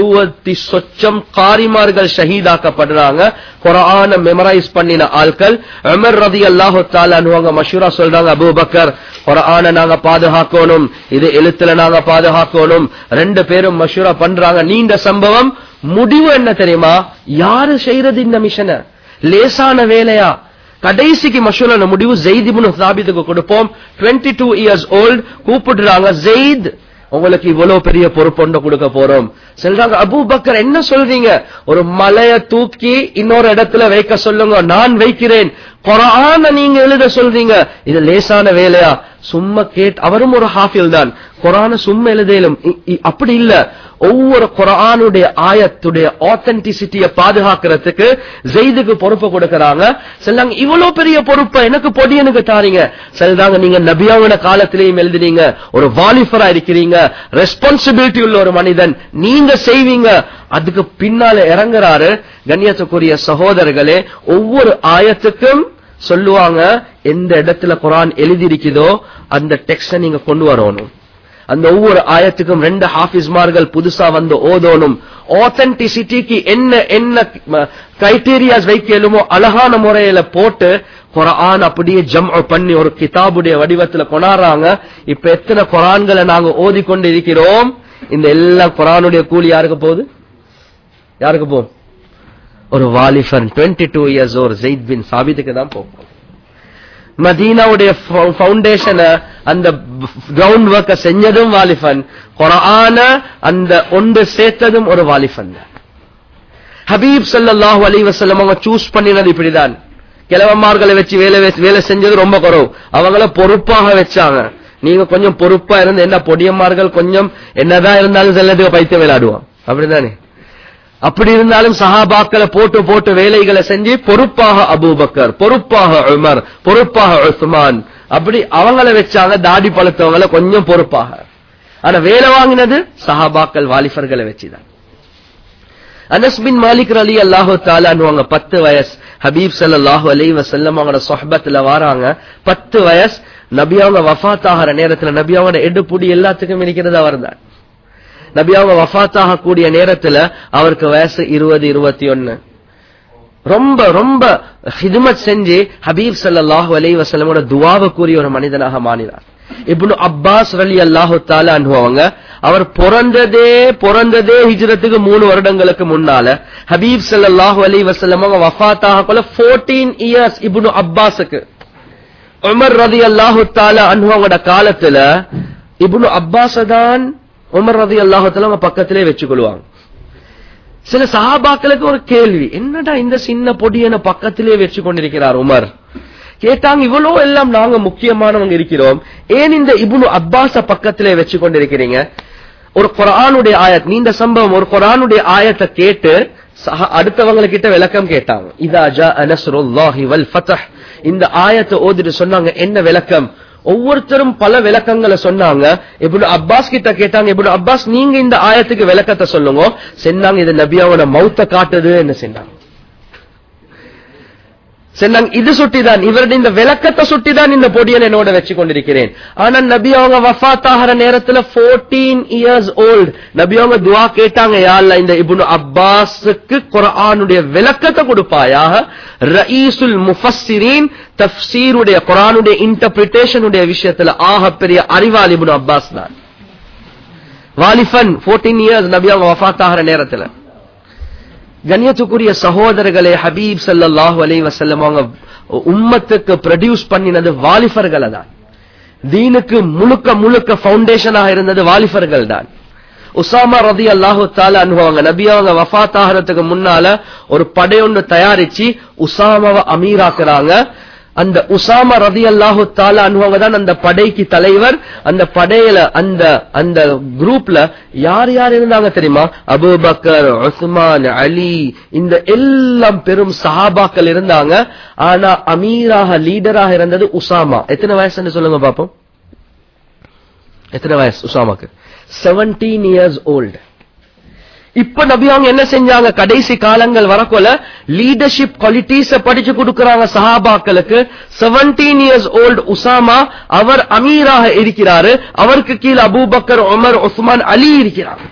70 சொச்சம் காரிமார்கள் ஷஹீதாக்கப்படுறாங்க குர்ஆன மெமரைஸ் பண்ணின ஆட்கள் உமர் ரலியல்லாஹு தஆலா அவங்க மஷூரா சொல்றாங்க அபூபக்கர் குர்ஆனை நாங்க பாதுகாக்கணும் இது எழுத்துல நாங்க பாதுகாக்கணும் ரெண்டு பேரும் மஷூரா பண்றாங்க நீண்ட சம்பவம் முடிவு என்ன தெரியுமா யாரு செய்யறது இந்த மிஷனை லேசான வேலையா கடைசிக்கு மஷூரான முடிவு ஜெயித் இப்னு சாபித்துக்கு கொடுப்போம் 22 டூ இயர்ஸ் ஓல்ட் கூப்பிடுறாங்க ஜெயித் உங்களுக்கு இவ்வளவு பெரிய பொறுப்பொண்ட கொடுக்க போறோம் சொல்றாங்க அபூ பக்கர் என்ன சொல்றீங்க ஒரு மலைய தூக்கி இன்னொரு இடத்துல வைக்க சொல்லுங்க நான் வைக்கிறேன் குரான நீங்க எழுத சொல்றீங்க இது லேசான வேலையா சும்மா கேட் அவரும் ஒரு ஹாஃபில் தான் குரான சும்மா எழுதலும் இ- இ- அப்படி இல்ல ஒவ்வொரு குரானுடைய ஆயத்துடைய ஆத்தென்டிசிட்டியை பாதுகாக்கிறதுக்கு ஜெயிதுக்கு பொறுப்பு கொடுக்கறாங்க சொல்லாங்க இவ்வளவு பெரிய பொறுப்பை எனக்கு பொடியனுக்கு தாரீங்க சொல்றாங்க நீங்க நபியாவோட காலத்திலேயும் எழுதுனீங்க ஒரு வாலிபரா இருக்கிறீங்க ரெஸ்பான்சிபிலிட்டி உள்ள ஒரு மனிதன் நீங்க செய்வீங்க அதுக்கு பின்னால இறங்குறாரு கண்ணியத்துக்குரிய சகோதரர்களே ஒவ்வொரு ஆயத்துக்கும் சொல்லுவாங்க எந்த இடத்துல குரான் எழுதி இருக்குதோ அந்த டெக்ஸ்ட நீங்க கொண்டு வரணும் அந்த ஒவ்வொரு ஆயத்துக்கும் ரெண்டு ஹாஃபிஸ்மார்கள் புதுசா வந்து ஓதோனும் ஆத்தென்டிசிட்டிக்கு என்ன என்ன கிரைட்டீரியாஸ் வைக்கலுமோ அழகான முறையில போட்டு குரான் அப்படியே ஜம் பண்ணி ஒரு கிதாபுடைய வடிவத்துல கொண்டாடுறாங்க இப்ப எத்தனை குரான்களை நாங்க ஓதிக்கொண்டு இருக்கிறோம் இந்த எல்லா குரானுடைய கூலி யாருக்கு போகுது யாருக்கு போகும் ஒரு வாலிபன் 22 டூ இயர்ஸ் ஒரு ஜெயித் பின் சாபித்துக்கு தான் போகும் மதீனாவுடைய ஃபவுண்டேஷனை அந்த கிரவுண்ட் ஒர்க்க செஞ்சதும் வாலிபன் குரான அந்த ஒன்று சேர்த்ததும் ஒரு வாலிபன் ஹபீப் ஸல்லல்லாஹு அலைஹி வஸல்லம் அவங்க சூஸ் பண்ணினது இப்படிதான் கிழவன்மார்களை வச்சு வேலை வெ- வேலை செஞ்சது ரொம்ப குறவு அவங்கள பொறுப்பாக வச்சாங்க நீங்க கொஞ்சம் பொறுப்பா இருந்து என்ன பொடியம்மார்கள் கொஞ்சம் என்னதான் இருந்தாலும் செல்லதுக்கு பைத்தியம் விளையாடுவான் அப்படிதானே அப்படி இருந்தாலும் சஹாபாக்களை போட்டு போட்டு வேலைகளை செஞ்சு பொறுப்பாக அபூபக்கர் பொறுப்பாக உமர் பொறுப்பாக உஸ்மான் அப்படி அவங்கள வச்சாங்க தாடி பழுத்தவங்கள கொஞ்சம் பொறுப்பாக ஆனா வேலை வாங்கினது சஹாபாக்கள் வாலிபர்களை வச்சுதான் அனஸ் பின் மாலிக் அலி அல்லாஹு தாலான்னுவாங்க பத்து வயசு ஹபீப் ஸல்லல்லாஹு அலைஹி வஸல்லம் அவங்களோட சொஹபத்துல வராங்க பத்து வயசு நபி அவங்க வஃபாத் ஆகிற நேரத்துல நபி அவங்களோட எடுப்புடி எல்லாத்துக்கும் இருக்கிறது அவர்தான் நபி அவங்க வஃபாத் ஆகக்கூடிய நேரத்துல அவருக்கு வயசு இருபது இருபத்தி ஒன்னு ரொம்ப ரொம்ப ஹிதுமத் செஞ்சு ஹபீப் ஸல்லல்லாஹு அலைஹி வஸல்லமோட துவாவை கூறிய ஒரு மனிதனாக மாறினார் இப்னு அப்பாஸ் ரலி அல்லாஹு தாலா அவங்க அவர் பிறந்ததே பிறந்ததே ஹிஜ்ரத்துக்கு மூணு வருடங்களுக்கு முன்னால ஹபீப் ஸல்லல்லாஹு அலைஹி வஸல்லம் அவங்க வஃபாத் ஆகக்குள்ள 14 இயர்ஸ் இப்னு அப்பாஸுக்கு உமர் ரதி அல்லாஹு தாலா அவங்களோட காலத்துல இப்னு அப்பாஸ் தான் உமர் ரதி அல்லாஹு தாலா அவங்க பக்கத்திலே வச்சுக்கொள்வாங்க சில சஹாபாக்களுக்கு ஒரு கேள்வி என்னடா இந்த சின்ன பொடியனை பக்கத்திலே வச்சு கொண்டிருக்கிறார் உமர் கேட்டாங்க இவ்வளோ எல்லாம் நாங்க முக்கியமானவங்க இருக்கிறோம் ஏன் இந்த இப்னு அப்பாஸ பக்கத்திலே வச்சு கொண்டிருக்கிறீங்க ஒரு குரானுடைய ஆயத் நீண்ட சம்பவம் ஒரு குரானுடைய ஆயத்தை கேட்டு சஹா- அடுத்தவங்க கிட்ட விளக்கம் கேட்டாங்க இதா ஜா நஸ்ருல்லாஹி வல் ஃபத்ஹ் இந்த ஆயத்தை ஓதிட்டு சொன்னாங்க என்ன விளக்கம் ஒவ்வொருத்தரும் பல விளக்கங்களை சொன்னாங்க இப்னு அப்பாஸ் கிட்ட கேட்டாங்க இப்னு அப்பாஸ் நீங்க இந்த ஆயத்துக்கு விளக்கத்தை சொல்லுங்க சொன்னாங்க இது நபியாவோட மௌத்த காட்டுது என்ன சொன்னாங்க சொன்னாங்க இது சுட்டிதான் இவருடைய இந்த விளக்கத்தை சுட்டிதான் இந்த பொடியன் என்னோட வச்சு கொண்டிருக்கிறேன் ஆனா நபி அவங்க வஃத் ஆகிற நேரத்துல 14 இயர்ஸ் ஓல்ட் நபி அவங்க துவா கேட்டாங்க யாழ்ல இந்த இப்னு அப்பாஸுக்கு குர்ஆனுடைய விளக்கத்தை கொடுப்பாயாக ரயீசுல் முஃபஸ்ஸிரீன் தஃப்சீருடைய குர்ஆனுடைய இன்டர்பிரிட்டேஷனுடைய விஷயத்துல ஆக பெரிய அறிவாளி இப்னு அப்பாஸ் தான் வாலிஃபன் 14 இயர்ஸ் நபி அவங்க வஃத் ஆகிற நேரத்துல கண்ணியத்துக்குரிய சகோதரர்களே ஹபீப் ஸல்லல்லாஹு அலைஹி வஸல்லம் அவங்க உம்மத்துக்கு ப்ரொடியூஸ் பண்ணினது வாலிபர்களை தான் தீனுக்கு முழுக்க முழுக்க ஃபவுண்டேஷனாக இருந்தது வாலிபர்கள் தான் உசாமா ரதி அல்லாஹு தால அனுபவங்க நபி அவங்க வஃத் ஆகிறதுக்கு முன்னால ஒரு படையொன்று தயாரிச்சு உசாமாவை அமீராக்குறாங்க அந்த உசாமா ரதி அல்லாஹு தால அனுபவங்க தான் அந்த படைக்கு தலைவர் அந்த படையில அந்த அந்த குரூப்ல யார் யார் இருந்தாங்க தெரியுமா அபூபக்கர் உஸ்மான் அலி இந்த எல்லாம் பெரும் சஹாபாக்கள் இருந்தாங்க ஆனா அமீராக லீடராக இருந்தது உசாமா எத்தனை வயசுன்னு சொல்லுங்க பாப்போம் எத்தனை வயசு உசாமாக்கு 17 இயர்ஸ் ஓல்டு இப்ப நபி அவங்க என்ன செஞ்சாங்க கடைசி காலங்கள் வரக்கொல லீடர்ஷிப் குவாலிட்டிஸ் படிச்சு கொடுக்கறாங்க சஹாபாக்களுக்கு 17 இயர்ஸ் ஓல்டு உசாமா அவர் அமீராக இருக்கிறாரு அவருக்கு கீழே அபூபக்கர் உமர் உஸ்மான் அலி இருக்கிறாங்க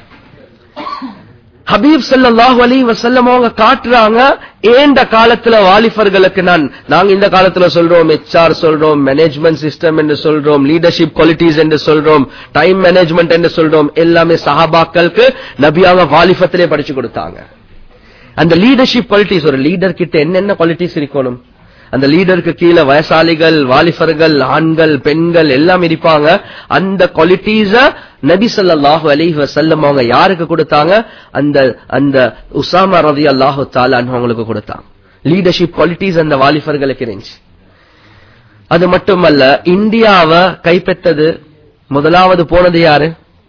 ஹபீப் ஸல்லல்லாஹு அலைஹி வஸல்லம் அவங்க காட்டுறாங்க ஏண்ட காலத்துல வாலிபர்களுக்கு நான் நாங்க இந்த காலத்துல சொல்றோம் ஹெச்ஆர் சொல்றோம் மேனேஜ்மெண்ட் சிஸ்டம் என்று சொல்றோம் லீடர்ஷிப் குவாலிட்டிஸ் என்று சொல்றோம் டைம் மேனேஜ்மெண்ட் என்று சொல்றோம் எல்லாமே சஹாபாக்களுக்கு நபியாக வாலிபத்திலே படிச்சு கொடுத்தாங்க அந்த லீடர்ஷிப் குவாலிட்டிஸ் ஒரு லீடர் கிட்ட என்னென்ன குவாலிட்டிஸ் இருக்கணும் அந்த லீடருக்கு கீழே வயசாளிகள் வாலிபர்கள் ஆண்கள் பெண்கள் எல்லாம் இருப்பாங்க அந்த குவாலிட்டிஸ நபி ஸல்லல்லாஹு அலைஹி வஸல்லம் அவங்க யாருக்கு கொடுத்தாங்க அந்த அந்த உசாமா ரலியல்லாஹு தஆலா அவங்களுக்கு கொடுத்தாங்க லீடர்ஷிப் குவாலிட்டிஸ் அந்த வாலிபர்களுக்கு இருந்துச்சு அது மட்டுமல்ல இந்தியாவை கைப்பற்றது முதலாவது போனது யாரு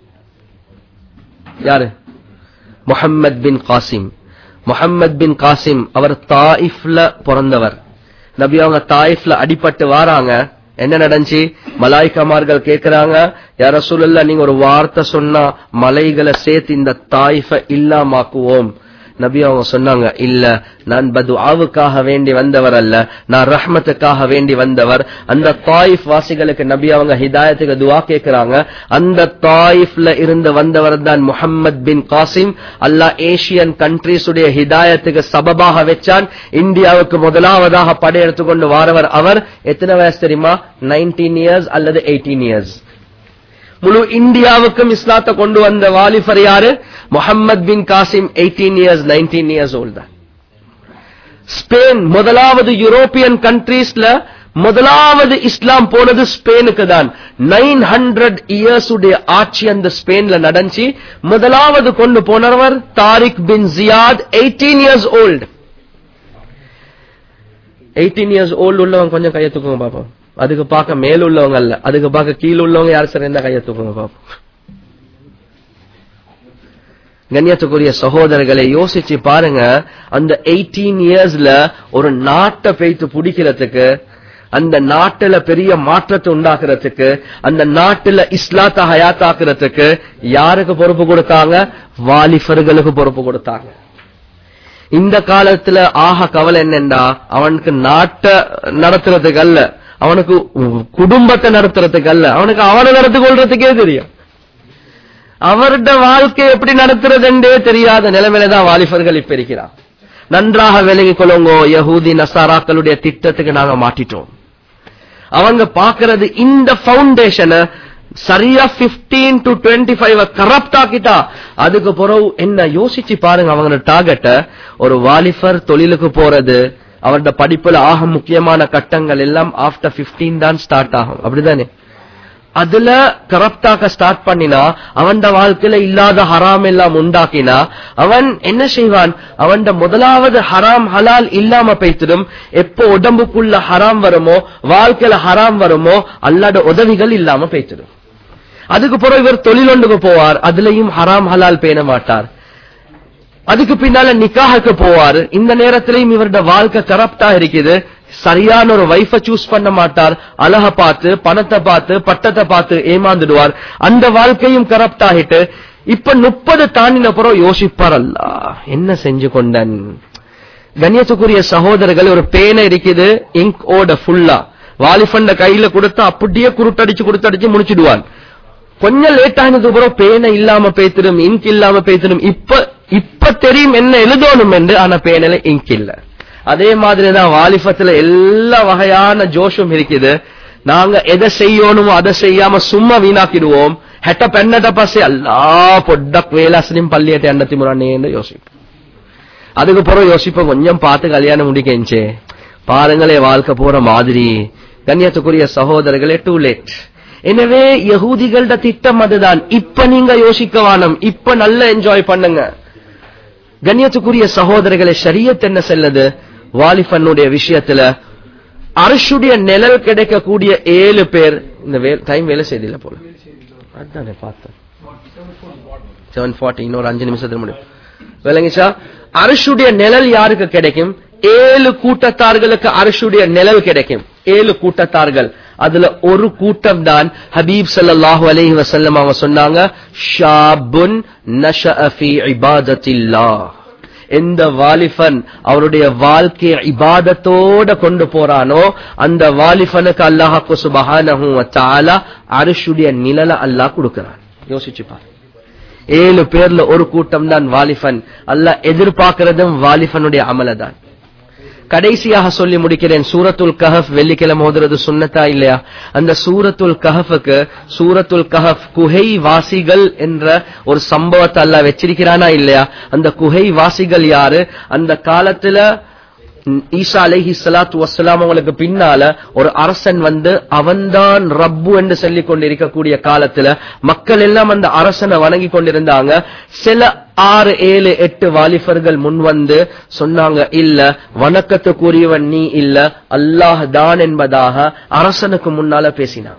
யாரு முஹம்மத் பின் காசிம் முஹம்மத் பின் காசிம் அவர் தாயிஃப்ல பிறந்தவர் நபி அவங்க தாயிஃப்ல அடிபட்டு வாராங்க என்ன நடந்துச்சு மலாய்க்கமார்கள் கேக்குறாங்க யார சொல்லல நீங்க ஒரு வார்த்தை சொன்னா மலைகளை சேர்த்து இந்த தாயிஃப இல்லாமாக்குவோம் நபி அவங்க சொன்னாங்க இல்ல நான் பதுஆவுக்காக வேண்டி வந்தவர் அல்ல நான் ரஹ்மத்துக்காக வேண்டி வந்தவர் அந்த தாயிஃப் வாசிகளுக்கு நபி அவங்க ஹிதாயத்துக்கு துவா கேக்குறாங்க அந்த தாயிஃப்ல இருந்து வந்தவர் தான் முஹம்மத் பின் காசிம் அல்லாஹ் ஏசியன் கண்ட்ரீஸ் உடைய ஹிதாயத்துக்கு சபபாக வச்சான் இந்தியாவுக்கு முதலாவதாக படையெடுத்து கொண்டு வாரவர் அவர் எத்தனை வயசு தெரியுமா 19 இயர்ஸ் அல்லது 18 இயர்ஸ் முழு இந்தியாவுக்கும் இஸ்லாத்தை கொண்டு வந்த வாலிபர் யாரு Muhammad bin Qasim 18 years 19 years old தான் ஸ்பெயின் முதலாவது யூரோப்பியன் கண்ட்ரீஸ்ல முதலாவது இஸ்லாம் போனது ஸ்பெயினுக்கு தான் நைன் ஹண்ட்ரட் இயர்ஸ் உடைய ஆட்சி அந்த ஸ்பெயின்ல நடந்துச்சு முதலாவது கொண்டு போனவர் Tariq bin Ziyad 18 years old 18 years old உள்ளவங்க கொஞ்சம் கையை தூக்குங்க பாப்போம் அதுக்கு பார்க்க மேல உள்ளவங்க அல்ல அதுக்கு பார்க்க கீழ உள்ளவங்க யார் சார் இருந்தா கையை தூக்குங்க பாப்போம் கண்ணியத்துக்குரிய சகோதரர்களை யோசிச்சு பாருங்க அந்த 18 இயர்ஸ்ல ஒரு நாட்டை பெய்த்து பிடிக்கிறதுக்கு அந்த நாட்டுல பெரிய மாற்றத்தை உண்டாக்குறதுக்கு அந்த நாட்டுல இஸ்லாத்த ஹயாத்தாக்குறதுக்கு யாருக்கு பொறுப்பு கொடுத்தாங்க வாலிபர்களுக்கு பொறுப்பு கொடுத்தாங்க இந்த காலத்துல ஆக கவலை என்னண்டா அவனுக்கு நாட்டை நடத்துறதுக்கு அல்ல அவனுக்கு குடும்பத்தை நடத்துறதுக்கு அல்ல அவனுக்கு அவனை நடத்து கொள்றதுக்கே தெரியும் அவருடைய வாழ்க்கை எப்படி நடத்துறதுன்றே தெரியாத நிலைமையில தான் வாலிபர்கள் இப்ப இருக்கிறான் நன்றாக விலகிக் கொள்ளுங்கோ யஹூதி நசாராக்களுடைய திட்டத்துக்கு நாங்க மாட்டிட்டோம் அவங்க பாக்குறது இந்த பவுண்டேஷனை சரியா 15 டு 25 ஃபைவ் கரப்ட் ஆக்கிட்டா அதுக்கு பிறகு என்ன யோசிச்சு பாருங்க அவங்க டார்கெட்ட ஒரு வாலிபர் தொழிலுக்கு போறது அவருடைய படிப்புல ஆக முக்கியமான கட்டங்கள் எல்லாம் ஆஃப்டர் 15 தான் ஸ்டார்ட் ஆகும் அப்படிதானே அதுல கரப்டாக்க ஸ்டார்ட் பண்ணினா அவன் வாழ்க்கையில இல்லாத ஹராம் எல்லாம் உண்டாக்கினா அவன் என்ன செய்வான் அவன் முதலாவது ஹராம் ஹலால் இல்லாம பேய்த்திடும் எப்போ உடம்புக்குள்ள ஹராம் வருமோ வாழ்க்கையில ஹராம் வருமோ அல்லாத உதவிகள் இல்லாம பேய்த்திடும் அதுக்கு பிறகு இவர் தொழிலொண்டுக்கு போவார் அதுலயும் ஹராம் ஹலால் பேண மாட்டார் அதுக்கு பின்னால நிக்காஹுக்கு போவார் இந்த நேரத்திலையும் இவருடைய வாழ்க்கை கரப்டா இருக்குது சரியான ஒரு வைஃப சூஸ் பண்ண மாட்டார் அழக பார்த்து பணத்தை பார்த்து பட்டத்தை பார்த்து ஏமாந்துடுவார் அந்த வாழ்க்கையும் கரப்ட் ஆகிட்டு இப்ப முப்பது தாண்டின பிறகு யோசிப்பார் அல்லா என்ன செஞ்சு கொண்டன் கண்ணியத்துக்குரிய சகோதரர்கள் ஒரு பேனை இருக்குது இங்க் ஓட ஃபுல்லா வாலிபண்ட கையில கொடுத்தா அப்படியே குருட்டடிச்சு குருட்டடிச்சு முடிச்சிடுவான் கொஞ்சம் லேட் ஆனது அப்புறம் பேனை இல்லாம பேத்திடும் இங்க் இல்லாம பேத்திடும் இப்ப இப்ப தெரியும் என்ன எழுதணும் என்று ஆனா பேனில இங்க் இல்ல அதே மாதிரிதான் வாலிபத்துல எல்லா வகையான ஜோஷும் இருக்குது நாங்க எதை செய்யணுமோ அதை செய்யாம சும்மா வீணாக்கிடுவோம் ஹெட்ட பெண்ணட்ட பசே அல்லா பொட்டக் வேலாசனையும் பள்ளியட்டை எண்ணத்தி முறானேன்னு யோசிப்போம் அதுக்கு பிறகு யோசிப்போம் கொஞ்சம் பார்த்து கல்யாணம் முடிக்கஞ்சே பாருங்களே வாழ்க்கை போற மாதிரி கண்ணியத்துக்குரிய சகோதரர்களே டூ லேட் எனவே யகூதிகளோட திட்டம் அதுதான் இப்ப நீங்க யோசிக்க வானம் இப்ப நல்லா என்ஜாய் பண்ணுங்க கண்ணியத்துக்குரிய சகோதரர்களை ஷரியத் என்ன செல்லது வாலிபனுடைய விஷயத்துல அரசுடைய நிழல் கிடைக்கக்கூடிய ஏழு பேர் இந்த டைம் வேலை செய்தில போல அதானே பார்த்தேன் செவன் ஃபார்ட்டி இன்னொரு அஞ்சு நிமிஷத்துல முடியும் விளங்கிச்சா அரசுடைய நிழல் யாருக்கு கிடைக்கும் ஏழு கூட்டத்தார்களுக்கு அரசுடைய நிழல் கிடைக்கும் ஏழு கூட்டத்தார்கள் அதுல ஒரு கூட்டம் தான் ஹபீப் ஸல்லல்லாஹு அலைஹி வஸல்லம் அவங்க சொன்னாங்க ஷாபுன் நஷஅ ஃபீ இபாதத்தில்லாஹ் எந்த வாலிபன் அவருடைய வாழ்க்கையை இபாதத்தோட கொண்டு போறானோ அந்த வாலிபனுக்கு அல்லாஹாக்கு சுபஹானஹு வ தஆலா அரிஷுடைய நிழல அல்லாஹ் கொடுக்கிறான் யோசிச்சு பாரு ஏழு பேர்ல ஒரு கூட்டம் தான் வாலிபன் அல்லாஹ் எதிர்பார்க்கிறதும் வாலிபனுடைய அமல தான் கடைசியாக சொல்லி முடிக்கிறேன் சூரத்துல் கஹப் வெள்ளிக்கிழமை ஓதுறது சுண்ணத்தா இல்லையா அந்த சூரத்துல் கஹஃபுக்கு சூரத்துல் கஹப் குகை வாசிகள் என்ற ஒரு சம்பவத்தை அல்ல வச்சிருக்கிறானா இல்லையா அந்த குகை வாசிகள் யாரு அந்த காலத்துல ஈசா அலைஹி ஸலாத்து வஸ்ஸலாம் அவங்களுக்கு பின்னால ஒரு அரசன் வந்து அவன்தான் ரப்பு என்று சொல்லிக் கொண்டிருக்கக்கூடிய காலத்துல மக்கள் எல்லாம் அந்த அரசனை வணங்கி கொண்டிருந்தாங்க சில ஆறு ஏழு எட்டு வாலிபர்கள் முன் வந்து சொன்னாங்க இல்ல வணக்கத்துக்குரியவன் நீ இல்ல அல்லாஹ் தான் என்பதாக அரசனுக்கு முன்னால பேசினாங்க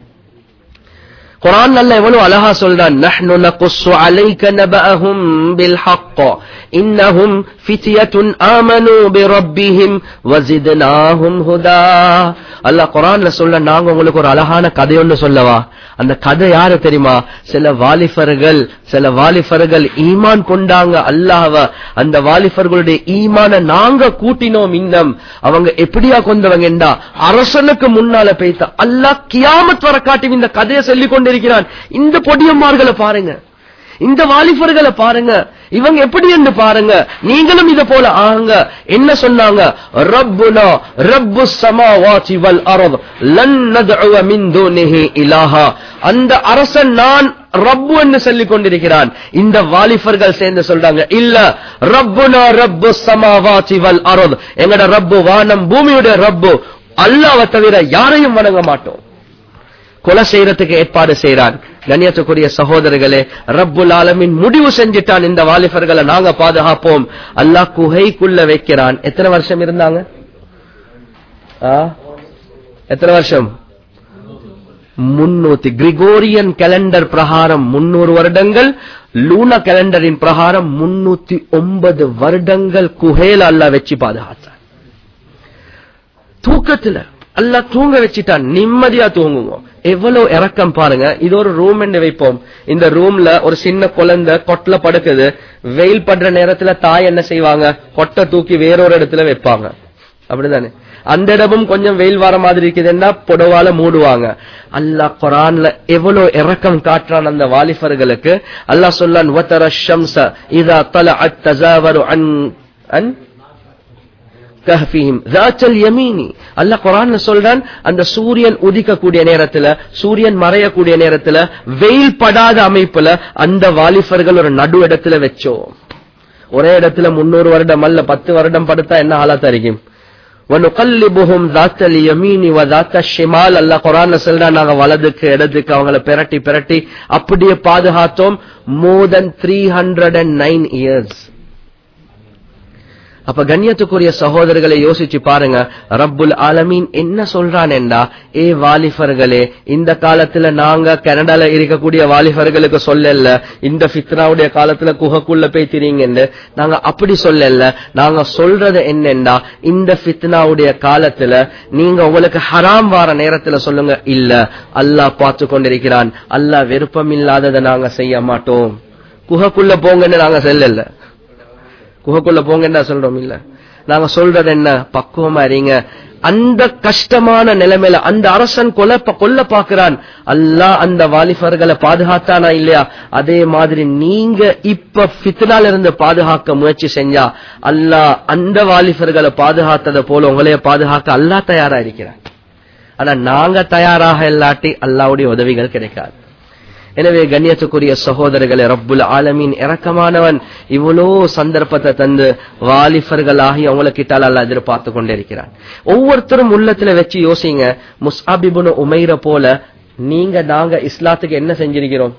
குரான் நல்ல எவ்வளவு அழகா சொல்றான் நஹ்னு நகுஸ்ஸு அலைக நபஅஹும் பில் ஹக்க இன்னஹும் ஃபித்யத்துன் ஆமனு பிரப்பிஹிம் வஸித்னாஹும் ஹுதா அல்லாஹ் குரான்ல சொல்ல நாங்க உங்களுக்கு ஒரு அழகான கதை ஒன்று சொல்லவா அந்த கதை யாரு தெரியுமா சில வாலிபர்கள் சில வாலிபர்கள் ஈமான் கொண்டாங்க அல்லாஹ்வ அந்த வாலிபர்களுடைய ஈமான நாங்க கூட்டினோம் இன்னம் அவங்க எப்படியா கொண்டவங்கண்டா அரசனுக்கு முன்னால பேச அல்லாஹ் கியாமத் வர காட்டி இந்த கதையை சொல்லிக் கொண்டிருக்கிறான் இந்த பொடியம்மார்களை பாருங்க இந்த வாலிபர்களை பாருங்க இவங்க எப்படி என்று பாருங்க நீங்களும் இத போல ஆகுங்க என்ன சொன்னாங்க ரப்புனா ரப்பு சமாவாதி வல் அர்த் லன் நத்உ மின் தூனிஹி இலாஹா அந்த அரசன் நான் ரப்பு என்று சொல்லிக் கொண்டிருக்கிறான் இந்த வாலிபர்கள் சேர்ந்து சொல்றாங்க இல்ல ரப்புனா ரப்பு சமாவாதி வல் அர்த் எங்கட ரப்பு வானம் பூமியுடைய ரப்பு அல்லாஹ்வை தவிர யாரையும் வணங்க மாட்டோம் கொலை செய்யறதுக்கு ஏற்பாடு செய்யறான் கண்ணியத்துக்குரிய சகோதரர்களே ரப்புல் ஆலமின் முடிவு செஞ்சிட்டான் இந்த வாலிபர்களை நாங்க பாதுகாப்போம் அல்லாஹ் குகைக்குள்ள வைக்கிறான் எத்தனை வருஷம் இருந்தாங்க ஆ? எத்தனை வருஷம் முன்னூத்தி கிரிகோரியன் கேலண்டர் பிரகாரம் முன்னூறு வருடங்கள் லூனா கேலண்டரின் பிரகாரம் முன்னூத்தி ஒன்பது வருடங்கள் குகையில அல்லாஹ் வச்சு பாதுகாத்தான் தூக்கத்துல அல்ல தூங்க வச்சுட்டான் நிம்மதியா தூங்குவோம் எவ்வளவு இறக்கம் பாருங்க இது ஒரு ரூம் என்று வைப்போம் இந்த ரூம்ல ஒரு சின்ன குழந்தை கொட்டில படுக்குது வெயில் படுற நேரத்துல தாய் என்ன செய்வாங்க கொட்டை தூக்கி வேறொரு இடத்துல வைப்பாங்க அப்படிதானே அந்த இடமும் கொஞ்சம் வெயில் வர மாதிரி இருக்குதுன்னா புடவால மூடுவாங்க அல்லாஹ் குரான்ல எவ்வளவு இறக்கம் காட்டுறான் அந்த வாலிபர்களுக்கு அல்லாஹ் சொல்லான் வத்தர ஷம்ச இதா தல அத் தசாவரு அன் அன் கஹ்ஃபிஹிம் ذاتல் யமீனி அல்லாஹ் குர்ஆன்ல சொல்றான் அந்த சூரியன் உதிக்கக்கூடிய நேரத்துல சூரியன் மறையக்கூடிய நேரத்துல வெயில் படாத அமைப்புல அந்த வாலிபர்கள் ஒரு நடு இடத்துல வச்சோம் ஒரே இடத்துல முன்னூறு வருடம் அல்ல பத்து வருடம் படுத்தா என்ன ஆளாத்தா இருக்கும் وَنُقَلِّبُهُمْ ذَاتَ الْيَمِينِ وَذَاتَ الشِّمَالِ அல்லாஹ் குர்ஆன்ல சொல்றான் நாங்க வலதுக்கு இடதுக்கு அவங்கள பிரட்டி பிரட்டி அப்படியே பாதுகாத்தோம் more than 309 இயர்ஸ் அப்ப கண்ணியத்துக்குரிய சகோதரர்களை யோசிச்சு பாருங்க ரப்புல் ஆலமீன் என்ன சொல்றானேண்டா ஏ வாலிபர்களே இந்த காலத்துல நாங்க கனடால இருக்கக்கூடிய வாலிபர்களுக்கு சொல்லல இந்த ஃபித்னாவுடைய காலத்துல குகைக்குள்ள போய் திரிங்கன்னு நாங்க அப்படி சொல்லல நாங்க சொல்றது என்னண்டா இந்த ஃபித்னாவுடைய காலத்துல நீங்க உங்களுக்கு ஹராம் வார நேரத்துல சொல்லுங்க இல்ல அல்லாஹ் பார்த்து கொண்டிருக்கிறான் அல்லாஹ் விருப்பம் இல்லாததை நாங்க செய்ய மாட்டோம் குகைக்குள்ள போங்கன்னு நாங்க செல்லல குகைக்குள்ள போங்கன்னா சொல்றோம் இல்ல நாங்க சொல்றது என்ன பக்குவமா இருங்க அந்த கஷ்டமான நிலைமையில அந்த அரசன் கொலை கொல்ல பாக்குறான் அல்லாஹ் அந்த வாலிபர்களை பாதுகாத்தானா இல்லையா அதே மாதிரி நீங்க இப்ப ஃபித்னால இருந்து பாதுகாக்க முயற்சி செஞ்சா அல்லாஹ் அந்த வாலிபர்களை பாதுகாத்ததை போல உங்களைய பாதுகாக்க அல்லாஹ் தயாரா இருக்கிறார் ஆனா நாங்க தயாராக இல்லாட்டி அல்லாவுடைய உதவிகள் கிடைக்காது எனவே கண்ணியத்துக்குரிய சகோதரர்களே ரப்புல் ஆலமீன் இரக்கமானவன் இவ்வளோ சந்தர்ப்பத்தை தந்து வாலிபர்களாகி அவங்கள கிட்டால் அல்ல எதிர்பார்த்து கொண்டே இருக்கிறான் ஒவ்வொருத்தரும் உள்ளத்துல வச்சு யோசிங்க முஸ்அபிபுன உமைர போல நீங்க நாங்க இஸ்லாத்துக்கு என்ன செஞ்சிருக்கிறோம்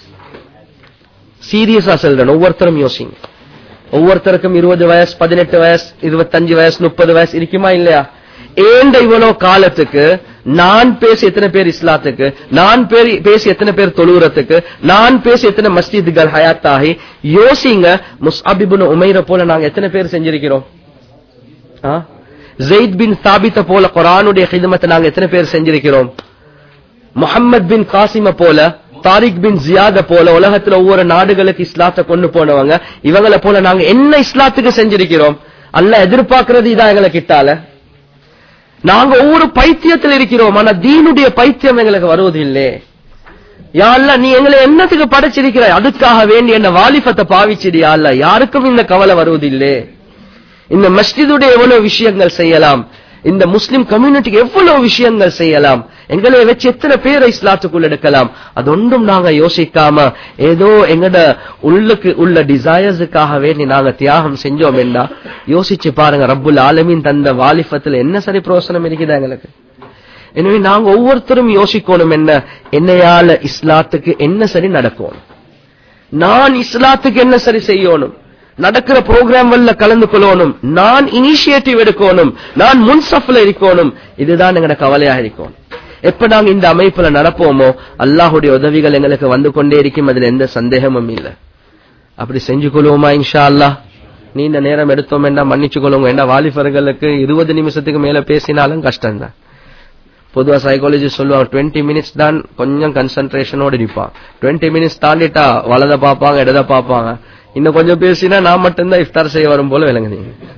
சீரியஸா சொல்றேன் ஒவ்வொருத்தரும் யோசிங்க ஒவ்வொருத்தருக்கும் இருபது வயசு பதினெட்டு வயசு இருபத்தஞ்சு வயசு முப்பது வயசு இருக்குமா இல்லையா ஏண்ட இவ்வளவு காலத்துக்கு நான் பேசி எத்தனை பேர் இஸ்லாத்துக்கு நான் பேரி- பேசி எத்தனை பேர் தொழுகிறதுக்கு நான் பேசி எத்தனை மஸ்ஜிதுகள் ஹயாத் ஆகி யோசிங்க முஸ்அபிபுன் உமைர போல நாங்க எத்தனை பேர் செஞ்சிருக்கிறோம் ஆ? ஜெயித் பின் சாபித்த போல குரானுடைய ஹிதமத்தை நாங்க எத்தனை பேர் செஞ்சிருக்கிறோம் முஹம்மத் பின் காசிம போல தாரிக் பின் ஜியாத போல உலகத்துல ஒவ்வொரு நாடுகளுக்கு இஸ்லாத்தை கொண்டு போனவங்க இவங்கள போல நாங்க என்ன இஸ்லாத்துக்கு செஞ்சிருக்கிறோம் அல்லாஹ் எதிர்பார்க்கறது இதான் எங்களை கிட்டால நாங்க ஒவ்வொரு பைத்தியத்தில் இருக்கிறோம் ஆனா தீனுடைய பைத்தியம் எங்களுக்கு வருவதில்லை யா அல்லாஹ் நீ எங்களை என்னத்துக்கு படைச்சிருக்கிறாய் அதுக்காக வேண்டி என்ன வாலிபத்தை பாவிச்சிடியா அல்ல யாருக்கும் இந்த கவலை வருவதில்லை இந்த மஸ்ஜிதுடைய எவ்வளவு விஷயங்கள் செய்யலாம் இந்த முஸ்லிம் கம்யூனிட்டிக்கு எவ்வளவு விஷயங்கள் செய்யலாம் எங்களை வச்சு எத்தனை பேரை இஸ்லாத்துக்குள் எடுக்கலாம் அது ஒன்றும் நாங்க யோசிக்காம ஏதோ எங்கட உள்ளுக்கு உள்ள டிசையர்ஸுக்காக வேண்டி நாங்க தியாகம் செஞ்சோம் என்றா யோசிச்சு பாருங்க ரப்புல் ஆலமீன் தந்த வாலிபத்துல என்ன சரி பிரோசனம் இருக்குதா எங்களுக்கு எனவே நாங்க ஒவ்வொருத்தரும் யோசிக்கணும் என்ன என்னையால இஸ்லாத்துக்கு என்ன சரி நடக்கும் நான் இஸ்லாத்துக்கு என்ன சரி செய்யணும் நடக்கிற ப்ரோக்ராம்ல கலந்து கொள்ளணும் நான் இனிஷியேட்டிவ் எடுக்கணும் நான் முன்சஃப்ல இருக்கணும் இதுதான் எங்கட கவலையா இருக்கும் எப்ப நாங்க இந்த அமைப்புல நடப்போமோ அல்லாஹுடைய உதவிகள் எங்களுக்கு வந்து கொண்டே இருக்கும் அதுல எந்த சந்தேகமும் இல்லை அப்படி செஞ்சு கொள்வோமா இன்ஷா அல்லாஹ் நீண்ட நேரம் எடுத்தோம் என்ன மன்னிச்சு கொள்ளுங்க என்ன வாலிபர்களுக்கு இருபது நிமிஷத்துக்கு மேல பேசினாலும் கஷ்டம்தான் பொதுவா சைக்காலஜி சொல்லுவாங்க டுவெண்ட்டி மினிட்ஸ் தான் கொஞ்சம் கன்சன்ட்ரேஷனோட இருப்பான் டுவெண்ட்டி மினிட்ஸ் தாண்டிட்டா வலத பார்ப்பாங்க இடத பார்ப்பாங்க இன்னும் கொஞ்சம் பேசினா நான் மட்டும்தான் இஃப்தார் செய்ய வரும் போல விளங்குது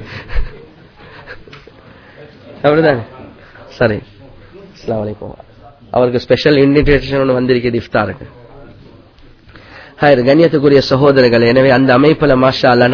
அப்படிதானே சரி அஸ்ஸலாமு அலைக்கும் அவருக்கு ஸ்பெஷல் இன்விடேஷன் ஒன்று வந்திருக்குது இஃப்தாருக்கு ஹாய் கண்ணியத்துக்குரிய சகோதரர்கள் எனவே அந்த அமைப்புல மாஷா அல்லாஹ்